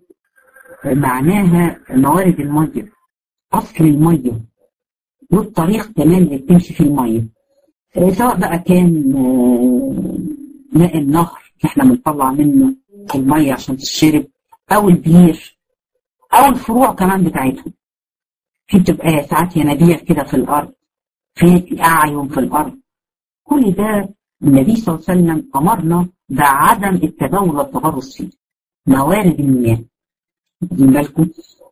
معناها موارد المية أصل المية والطريق كمان اللي بتمشي في المية سواء بقى كان ماء النهر احنا بنطلع منه المية عشان تشرب أو البير أو الفروع كمان بتاعتهم في بتبقى ساعات ينابيع كده في الأرض في أعين في الأرض كل ده النبي صلى الله عليه وسلم أمرنا بعدم التبول والتبرز فيه موارد المياه واخدين بالكم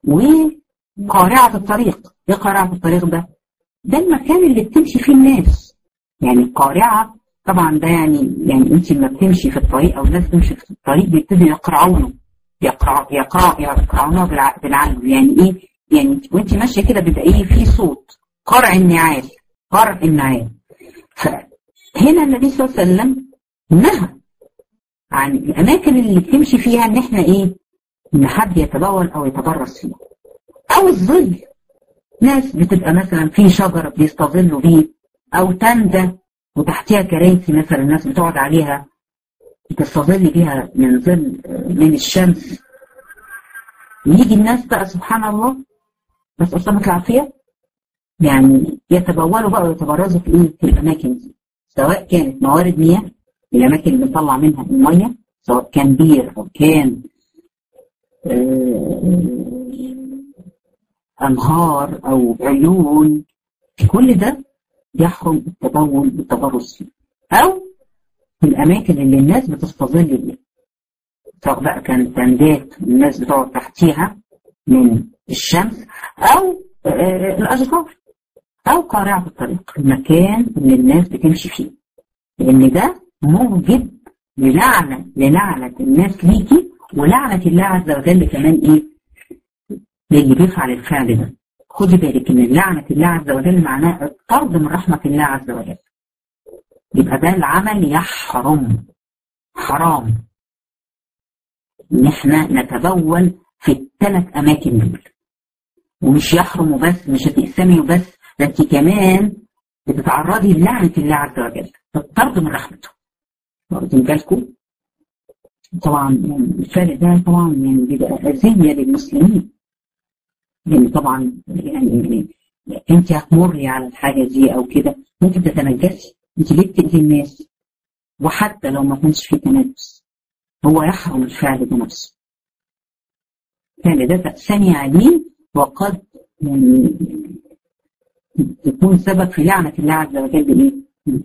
وقارعة الطريق ايه قارعة الطريق ده؟ ده المكان اللي بتمشي فيه الناس يعني القارعة طبعا ده يعني يعني انت لما بتمشي في الطريق او الناس بتمشي في الطريق بيبتدوا يقرعونه يقرع يقرع يقرعونه بالعجل يعني ايه؟ يعني وانت ماشيه كده بيبقى ايه في صوت قرع النعال قرع النعال فهنا النبي صلى الله عليه وسلم نهى عن الاماكن اللي بتمشي فيها ان احنا ايه؟ ان حد يتبول او يتبرز فيها او الظل ناس بتبقى مثلا في شجر بيستظلوا بيه او تندة وتحتها كراسي مثلا الناس بتقعد عليها تستظل بيها من ظل من الشمس يجي الناس بقى سبحان الله بس أسلامك العافية يعني يتبولوا بقى ويتبرزوا في ايه في الاماكن دي سواء كانت موارد مياه الاماكن اللي بنطلع منها الميه سواء كان بير او كان أنهار أو عيون كل ده يحرم التبول والتبرز فيه أو في الأماكن اللي الناس بتستظل بيها سواء بقى كانت تندات الناس بتقعد تحتيها من الشمس أو الأشجار أو قارعة الطريق المكان اللي الناس بتمشي فيه لأن ده موجب للعنة للعنة الناس ليكي ولعنة الله عز وجل كمان إيه للي بيفعل الفعل ده خدي بالك ان لعنة الله عز وجل معناه الطرد من رحمة الله عز وجل يبقى ده العمل يحرم حرام ان احنا نتبول في الثلاث اماكن دول ومش يحرم وبس مش هتقسمي وبس ده انت كمان بتتعرضي للعنة الله عز وجل الطرد من رحمته واخدين بالكم طبعا يعني الفعل ده طبعا يعني بيبقى أذية للمسلمين يعني طبعا يعني انت هتمري على الحاجه دي او كده ممكن تتنجسي انت ليه بتأذي الناس وحتى لو ما كانش في تنجس هو يحرم الفعل ده نفسه الفعل ده تأسمي عليه وقد يعني يكون سبب في لعنة الله عز وجل ايه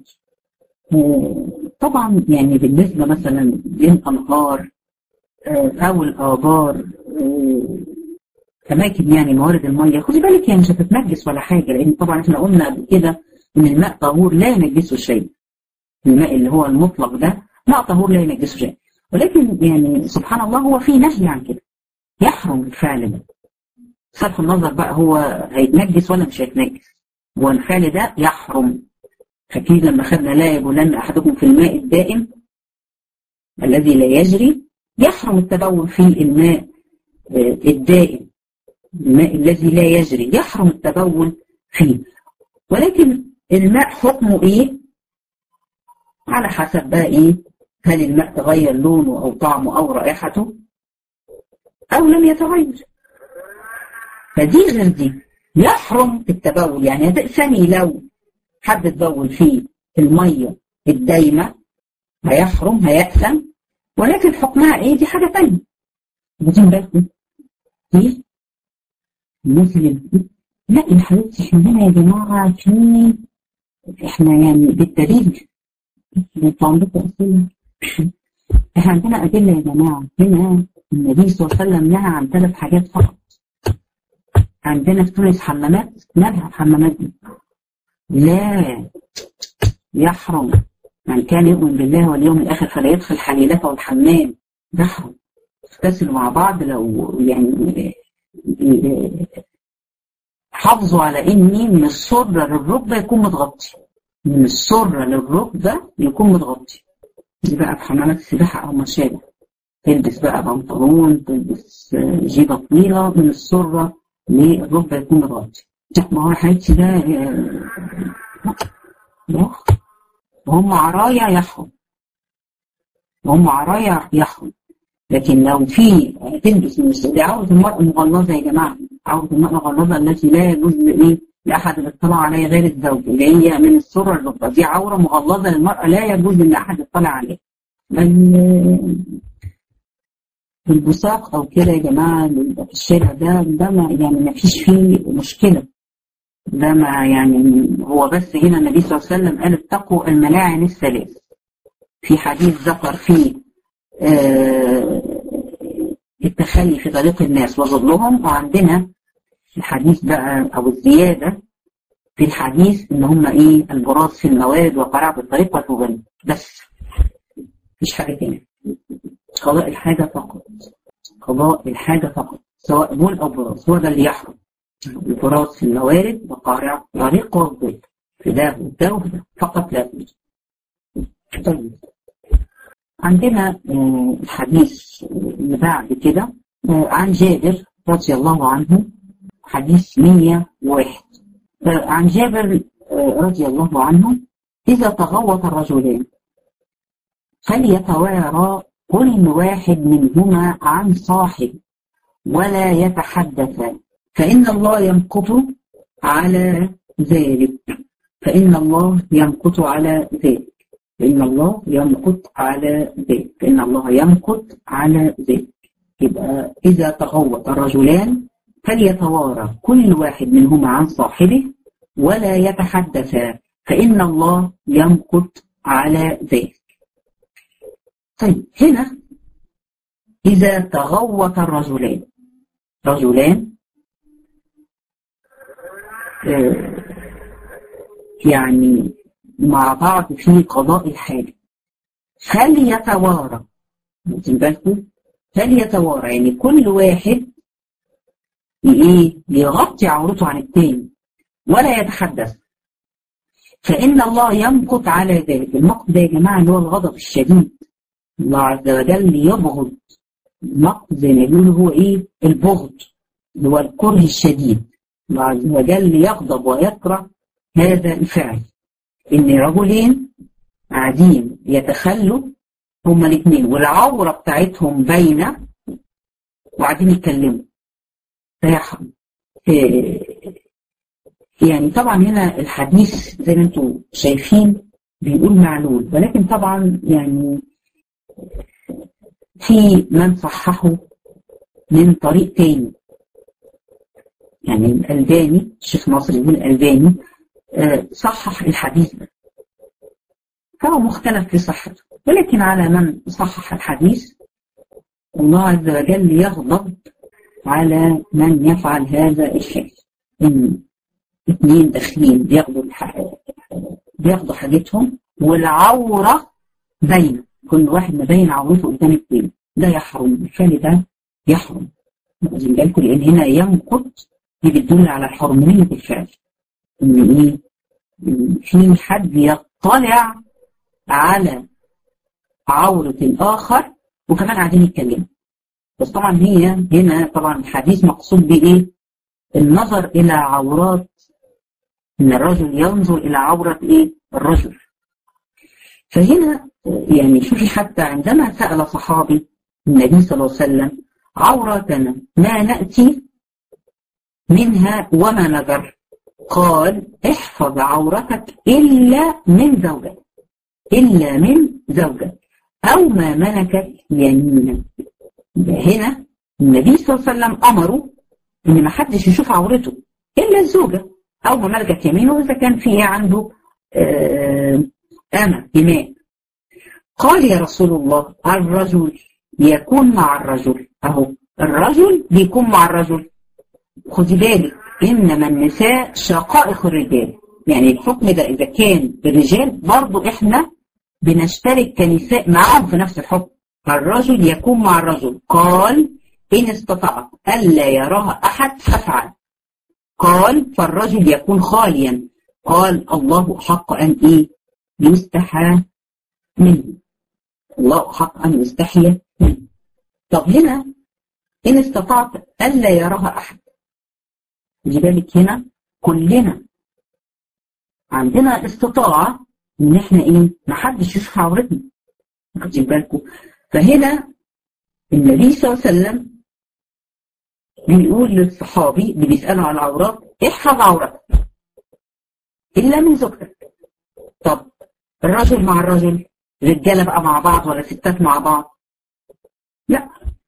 طبعا يعني بالنسبة مثلا للأنهار أو الآبار أماكن يعني موارد المية خدي بالك هي مش هتتنجس ولا حاجة لأن طبعا احنا قلنا قبل كده إن الماء طهور لا ينجسه شيء الماء اللي هو المطلق ده ماء طهور لا ينجسه شيء ولكن يعني سبحان الله هو في نهي عن كده يحرم الفعل ده صرف النظر بقى هو هيتنجس ولا مش هيتنجس هو الفعل ده يحرم فاكرين لما خدنا لا يبولن أحدكم في الماء الدائم الذي لا يجري يحرم التبول في الماء الدائم الماء الذي لا يجري يحرم التبول فيه ولكن الماء حكمه ايه على حسب بقى ايه هل الماء تغير لونه او طعمه او رائحته او لم يتغير فدي غير دي يحرم التبول يعني هتقسمي لو حد تبول فيه المية الدايمة هيحرم هيأثم ولكن حكمها ايه دي حاجة تانية واخدين بالكم ايه الناس اللي لا يا حبيبتي احنا هنا يا جماعة في احنا يعني بالدليل انتوا عندكم اصلا احنا عندنا أدلة يا جماعة هنا النبي صلى الله عليه وسلم نهى عن ثلاث حاجات فقط عندنا في تونس حمامات مالها الحمامات دي لا يحرم من كان يؤمن بالله واليوم الآخر فلا يدخل حليلته الحمام يحرم اغتسلوا مع بعض لو يعني حافظوا على اني من السرة للركبة يكون متغطي من السرة للركبة يكون متغطي دي بقى في حمامات السباحة أو ما شابه تلبس بقى بنطلون تلبس جيبة طويلة من السرة للركبة يكون متغطي ما هو حياتي ده وهم عرايا يحرم وهم عرايا يحرم لكن لو في تلبس من دي عورة المرأة مغلظة يا جماعة عورة المرأة المغلظة التي لا يجوز لإيه لأحد الاطلاع عليها غير الزوج اللي هي من السرة الركبة دي عورة مغلظة للمرأة لا يجوز إن أحد يطلع عليها البصاق أو كده يا جماعة في الشارع ده ده ما يعني ما فيش فيه مشكلة ده ما يعني هو بس هنا النبي صلى الله عليه وسلم قال اتقوا الملاعن الثلاث في حديث ذكر فيه آه التخلي في طريق الناس وظلهم وعندنا الحديث بقى او الزياده في الحديث ان هم ايه البراز في المواد وقراءة الطريق والمغني بس مفيش حاجه تاني قضاء الحاجه فقط قضاء الحاجه فقط سواء بول او براز هو ده اللي يحرم البراز في الموارد وقارع طريق والظل في ده وده وده فقط لا طيب عندنا الحديث اللي بعد كده عن جابر رضي الله عنه حديث 101 عن جابر رضي الله عنه إذا تغوط الرجلان فليتوارى كل واحد منهما عن صاحب ولا يتحدثان فإن الله يمقت على ذلك فإن الله يمقت على ذلك فإن الله يمقت على ذلك فإن الله يمقت على ذلك يبقى إذا تغوط الرجلان فليتوارى كل واحد منهما عن صاحبه ولا يتحدثا فإن الله يمقت على ذلك طيب هنا إذا تغوط الرجلان رجلان آه يعني مع بعض في قضاء الحاجة فليتوارى واخدين بالكم فليتوارى يعني كل واحد ايه يغطي عورته عن التاني ولا يتحدث فإن الله يمقت على ذلك المقت ده يا جماعة اللي هو الغضب الشديد الله عز وجل يبغض المقت زي ما بيقولوا هو ايه البغض اللي هو الكره الشديد الله عز وجل يغضب ويكره هذا الفعل ان رجلين قاعدين يتخلوا هما الاثنين والعوره بتاعتهم باينه وقاعدين يتكلموا فيحرم يعني طبعا هنا الحديث زي ما انتم شايفين بيقول معلول ولكن طبعا يعني في من صححه من طريق تاني يعني الألباني الشيخ ناصر يقول الألباني صحح الحديث ده فهو مختلف في صحته ولكن على من صحح الحديث الله عز وجل يغضب على من يفعل هذا الشيء إن اثنين داخلين بياخدوا بياخدوا حاجتهم والعورة باينة كل واحد مبين عورته قدام التاني ده يحرم الفعل ده يحرم واخدين بالكم لأن هنا يمقت دي بتدل على حرمانية الفعل إن إيه في حد يطلع على عورة الآخر وكمان قاعدين يتكلموا بس طبعا هي هنا طبعا الحديث مقصود بإيه؟ النظر إلى عورات إن الرجل ينظر إلى عورة إيه؟ الرجل فهنا يعني شوفي حتى عندما سأل صحابي النبي صلى الله عليه وسلم عورتنا ما نأتي منها وما نذر قال احفظ عورتك إلا من زوجك إلا من زوجك أو ما ملكت يمينك هنا النبي صلى الله عليه وسلم أمره إن ما حدش يشوف عورته إلا الزوجة أو ما ملكت يمينه إذا كان في عنده أمة إماء قال يا رسول الله الرجل يكون مع الرجل اهو الرجل بيكون مع الرجل خدي بالك انما النساء شقائق الرجال يعني الحكم ده اذا كان الرجال برضو احنا بنشترك كنساء معاهم في نفس الحكم الرجل يكون مع الرجل قال إن استطعت ألا يراها أحد فافعل قال فالرجل يكون خاليا قال الله حق أن إيه يستحى منه الله حق أن يستحي منه طب هنا إن استطعت ألا يراها أحد لذلك هنا كلنا عندنا استطاعة إن إحنا إيه محدش يشوف عورتنا واخدين بالكم فهنا النبي صلى الله عليه وسلم بيقول للصحابي اللي بيسأله عن العورات احفظ عورتك إلا من زوجتك طب الرجل مع الرجل رجالة بقى مع بعض ولا ستات مع بعض لا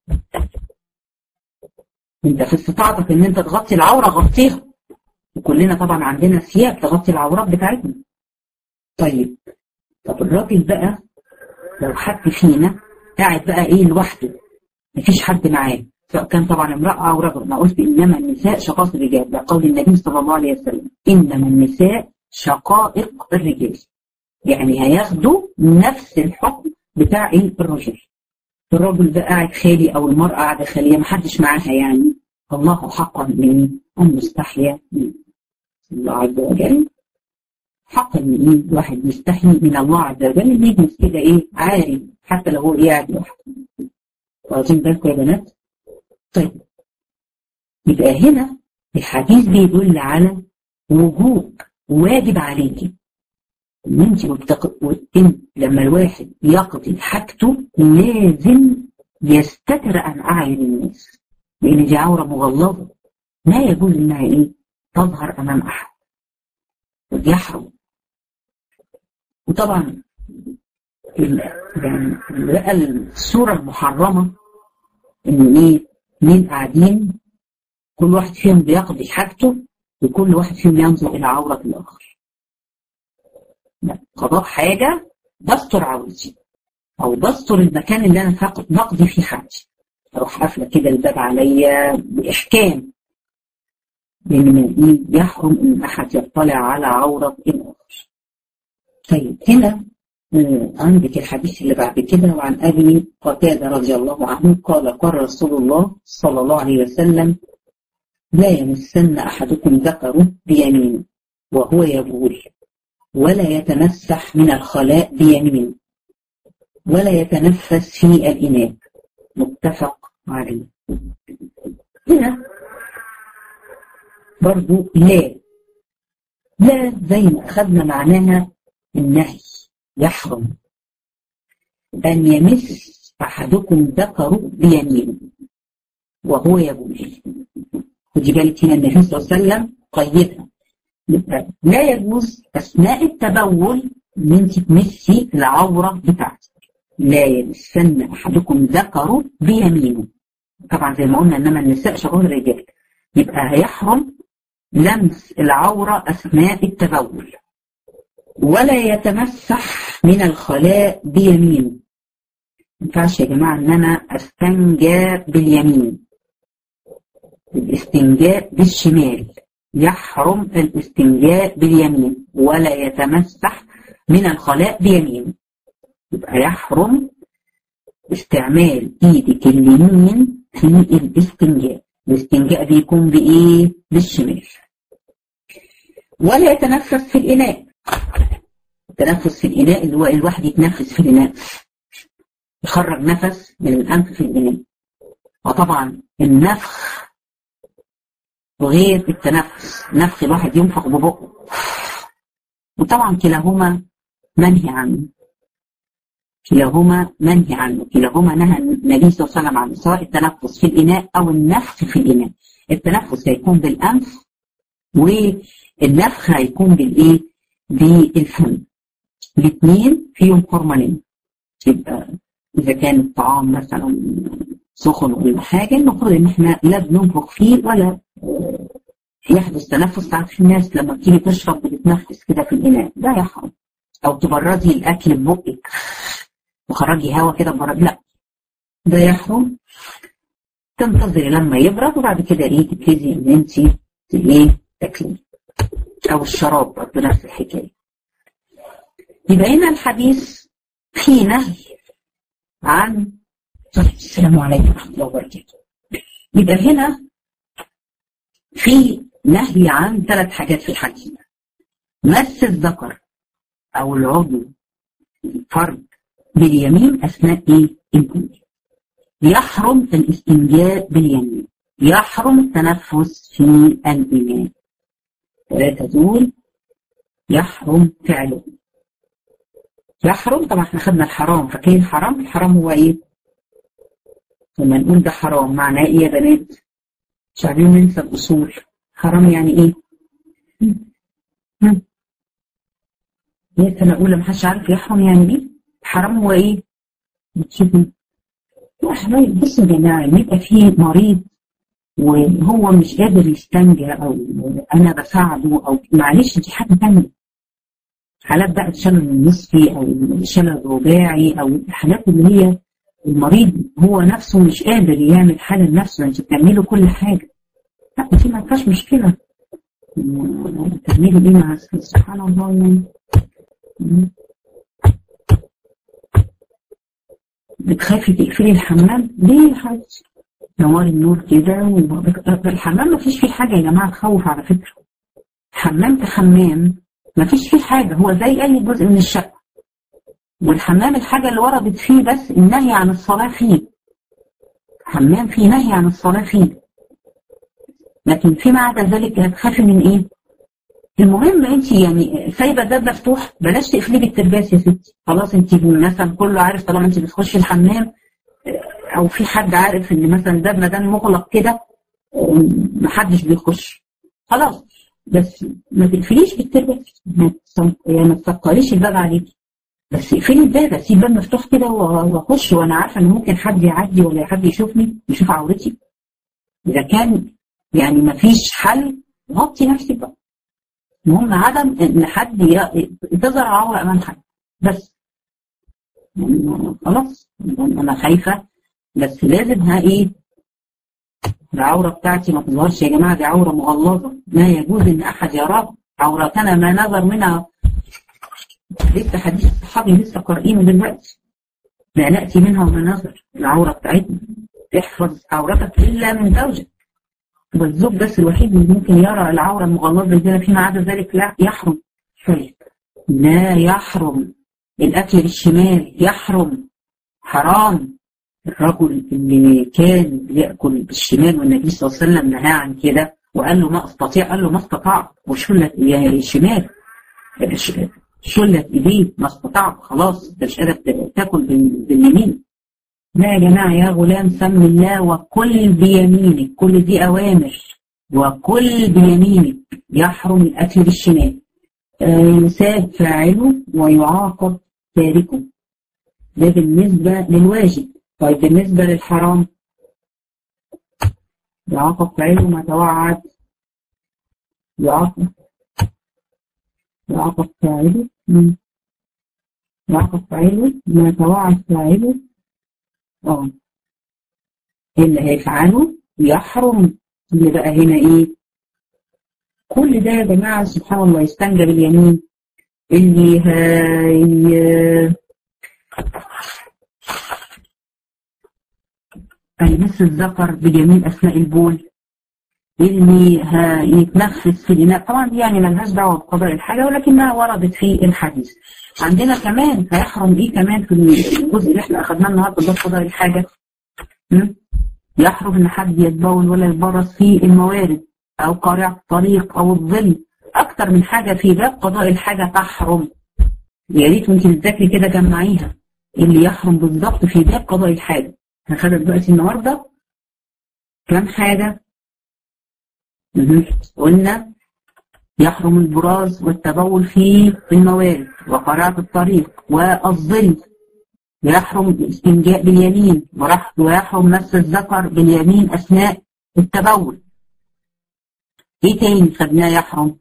انت في استطاعتك ان انت تغطي العورة غطيها وكلنا طبعا عندنا ثياب تغطي العورات بتاعتنا طيب طب الراجل بقى لو حد فينا قاعد بقى ايه لوحده مفيش حد معاه سواء كان طبعا امرأة أو رجل ما قلت إنما النساء شقائق الرجال ده قول النبي صلى الله عليه وسلم إنما النساء شقائق الرجال يعني هياخدوا نفس الحكم بتاع ايه الرجل الراجل ده قاعد خالي أو المرأة قاعدة خالية محدش معاها يعني الله حقا من أن يستحيا منه الله عز وجل حقا من ايه الواحد يستحي من الله عز وجل ان يجلس كده ايه عاري حتى لو هو قاعد لوحده واخدين بالكم يا بنات طيب يبقى هنا الحديث بيدل على وجوب واجب عليكي ان انت وبتق... وإن لما الواحد يقضي حاجته لازم يستتر عن اعين الناس لان دي عوره مغلظه ما يجوز انها ايه تظهر امام احد يحرم وطبعا يعني بقى الصوره المحرمه ان ايه مين قاعدين كل واحد فيهم بيقضي حاجته وكل واحد فيهم ينظر الى عوره الاخر لا قضاء حاجه بستر عورتي او بستر المكان اللي انا بقضي فيه حاجتي اروح قافله كده الباب عليا باحكام لان يحرم ان احد يطلع على عوره الاخر طيب هنا عندك الحديث اللي بعد كده وعن أبي قتادة رضي الله عنه قال قال رسول الله صلى الله عليه وسلم لا يمسن أحدكم ذكره بيمينه وهو يبول ولا يتمسح من الخلاء بيمينه ولا يتنفس في الإناء متفق عليه هنا برضو لا لا زي ما أخذنا معناها النهي يحرم أن يمس أحدكم ذكره بيمينه وهو يبول خدي بالك هنا النبي صلى الله عليه وسلم قيدها لا يجوز أثناء التبول إن أنت تمسي العورة بتاعتك لا يمسن أحدكم ذكره بيمينه طبعا زي ما قلنا إنما النساء شعور الرجال يبقى هيحرم لمس العورة أثناء التبول ولا يتمسح من الخلاء بيمينه ما ينفعش يا جماعة إن أنا أستنجى باليمين الاستنجاء بالشمال يحرم الاستنجاء باليمين ولا يتمسح من الخلاء بيمينه يبقى يحرم استعمال ايدك اليمين في الاستنجاء الاستنجاء بيكون بايه بالشمال ولا يتنفس في الاناء التنفس في الإناء اللي هو الواحد يتنفس في الإناء يخرج نفس من الأنف في الإناء وطبعا النفخ وغير التنفس نفخ الواحد ينفخ ببقه وطبعا كلاهما منهي عنه كلاهما منهي عنه كلاهما نهى النبي صلى الله عليه وسلم عنه سواء التنفس في الإناء أو النفخ في الإناء التنفس هيكون بالأنف والنفخ هيكون بالإيه بالفم الاثنين فيهم هرمونين يبقى إذا كان الطعام مثلا سخن ولا حاجة المفروض إن إحنا لا بننفخ فيه ولا يحدث تنفس ساعات في الناس لما تيجي تشرب بتتنفس كده في الإناء ده يحرم أو تبردي الأكل ببقك وخرجي هوا كده بره لا ده يحرم تنتظري لما يبرد وبعد كده ايه تبتدي ان انت ايه تاكلي او الشراب برضه نفس الحكايه يبقى هنا الحديث في نهي عن السلام عليكم ورحمه الله وبركاته يبقى هنا في نهي عن ثلاث حاجات في الحديث مس الذكر او العضو الفرد باليمين اثناء ايه الانجاب يحرم الاستنجاء باليمين يحرم التنفس في الإناء ثلاثة دول يحرم فعله يحرم طبعا احنا خدنا الحرام فاكرين الحرام الحرام هو ايه لما نقول ده حرام معناه ايه يا بنات مش عارفين ننسى الاصول حرام يعني ايه هي سنة أولى محدش عارف يحرم يعني ايه حرام هو ايه بتشوفوا يا حبايبي بصوا يا جماعة يبقى في مريض وهو مش قادر يستنجى او انا بساعده او معلش دي حاجه ثانيه حالات بقى الشلل النصفي او الشلل الرباعي او الحالات اللي هي المريض هو نفسه مش قادر يعمل حاجه لنفسه انت بتعمله كل حاجه لا دي ما فيهاش مشكله تعملوا ايه مع سبحان الله يعني بتخافي تقفلي الحمام ليه يا حبيبتي نوار النور كده الحمام ما فيش فيه حاجة يا جماعة تخوف على فكرة حمام كحمام ما فيش فيه حاجة هو زي أي جزء من الشقة والحمام الحاجة اللي وردت فيه بس النهي عن الصلاة فيه حمام فيه نهي عن الصلاة فيه لكن فيما عدا ذلك هتخافي من ايه؟ المهم انت يعني سايبه الباب مفتوح بلاش تقفلي بالترباس يا ستي خلاص انت مثلا كله عارف طالما انت بتخشي الحمام او في حد عارف ان مثلا ده مكان مغلق كده محدش بيخش خلاص بس ما تقفليش بالترباس ما يعني ما تسكريش الباب عليكي بس اقفلي الباب اسيب الباب مفتوح كده واخش وانا عارفه ان ممكن حد يعدي ولا حد يشوفني يشوف عورتي اذا كان يعني ما فيش حل غطي نفسك بقى المهم عدم ان حد تظهر عوره امام حد بس يعني خلاص انا خايفه بس لازم ها ايه العوره بتاعتي ما تظهرش يا جماعه دي عوره مغلظه ما يجوز ان احد يرى عورتنا ما نظر منها لسه حديث الصحابي لسه قارئينه دلوقتي لا ناتي منها وما نظر العوره بتاعتنا احفظ عورتك الا من زوجك والزوج بس الوحيد اللي ممكن يرى العوره المغلظه دي فيما عدا ذلك لا يحرم طيب لا يحرم الاكل بالشمال يحرم حرام الرجل اللي كان بياكل بالشمال والنبي صلى الله عليه وسلم نهى عن كده وقال له ما استطيع قال له ما استطعت وشلت الشمال شلت ايديه ما استطعت خلاص انت مش قادر تاكل باليمين لا يا جماعه يا غلام سم الله وكل بيمينك كل دي اوامر وكل بيمينك يحرم الاكل بالشمال يساب فاعله ويعاقب تاركه ده بالنسبه للواجب طيب بالنسبة للحرام يعاقب فاعله ما توعد يعاقب يعاقب فاعله يعاقب فاعله ما توعد فاعله اه اللي هيفعله يحرم اللي بقى هنا ايه كل ده يا جماعة سبحان الله يستنجى باليمين اللي هي هيمس الذكر باليمين اثناء البول اللي هيتنفس في الاناء طبعا دي يعني ملهاش دعوه بقضاء الحاجه ولكنها وردت في الحديث عندنا كمان هيحرم ايه كمان في الجزء اللي احنا اخذناه النهارده ده قضاء الحاجه يحرم ان حد يتبول ولا يتبرص في الموارد او قارع الطريق او الظل اكتر من حاجه في باب قضاء الحاجه تحرم يا ريت وانت بتذاكري كده جمعيها اللي يحرم بالظبط في باب قضاء الحاجه هنخدها دلوقتي النهارده كام حاجة قلنا يحرم البراز والتبول في في الموارد وقراءة الطريق والظل ويحرم الاستنجاء باليمين ويحرم مس الذكر باليمين أثناء التبول ايه تاني خدناه يحرم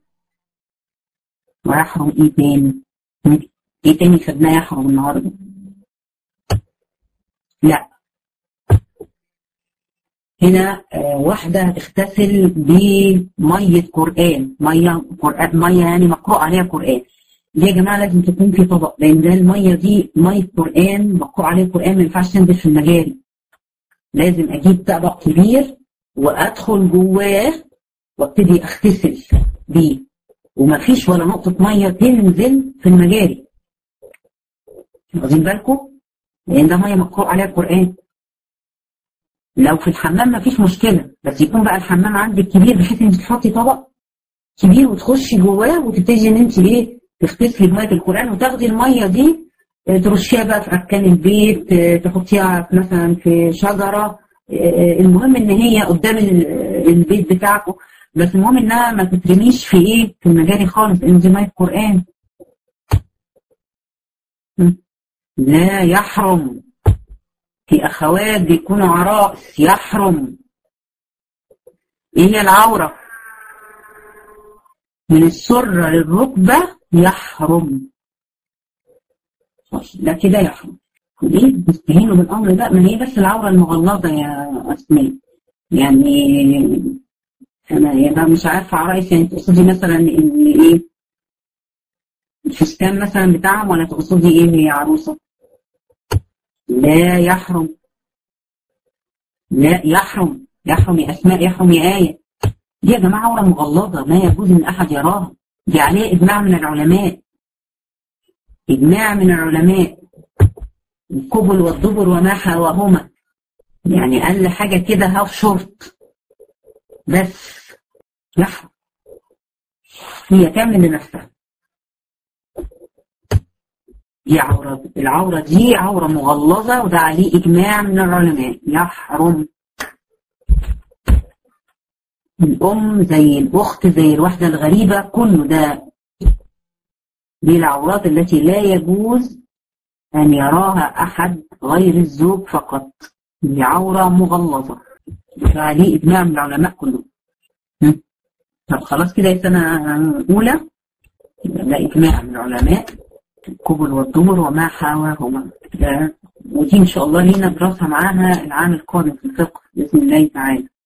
ويحرم ايه تاني ايه تاني خدناه يحرم النهارده لا هنا آه واحدة هتغتسل بمية قرآن مية قرآن مية يعني مقروء عليها قرآن دي يا جماعة لازم تكون في طبق لأن ده المية دي مية قرآن مقروء عليها قرآن ما ينفعش تنزل في المجاري لازم أجيب طبق كبير وأدخل جواه وابتدي أغتسل بيه ومفيش ولا نقطة مية تنزل في المجاري واخدين بالكم؟ لأن ده مية مقروء عليها القرآن لو في الحمام مفيش مشكلة بس يكون بقى الحمام عندك كبير بحيث انك تحطي طبق كبير وتخشي جواه وتبتدي ان انت ايه تغتسلي بمية القرآن وتاخدي المية دي ترشيها بقى في أركان البيت تحطيها مثلا في شجرة المهم ان هي قدام البيت بتاعكم بس المهم انها ما تترميش في ايه في المجاري خالص لان دي ميه قران لا يحرم في اخوات بيكونوا عراس يحرم ايه هي العوره من السره للركبه يحرم لا كده يحرم ليه مستهينوا بالامر ده ما هي بس العوره المغلظه يا اسماء يعني انا يعني مش عارفه عرايس يعني تقصدي مثلا ان ايه الفستان مثلا بتاعهم ولا تقصدي ايه هي عروسه لا يحرم لا يحرم يحرم يا اسماء يحرم يا ايه دي يا جماعه عوره مغلظه ما يجوز ان احد يراها دي عليها اجماع من العلماء اجماع من العلماء القبل والدبر وما حواهما يعني قال حاجه كده هاف شورت بس يحرم هي تعمل لنفسها دي عورة العورة دي عورة مغلظة وده عليه إجماع من العلماء يحرم الأم زي الأخت زي الوحدة الغريبة كله ده دي العورات التي لا يجوز أن يراها أحد غير الزوج فقط دي عورة مغلظة ده عليه إجماع من العلماء كلهم طب خلاص كده يا سنة أولى ده إجماع من العلماء القبل والدبر وما حواهما ودي إن شاء الله لينا دراسة معاها العام القادم في الفقه بإذن الله تعالى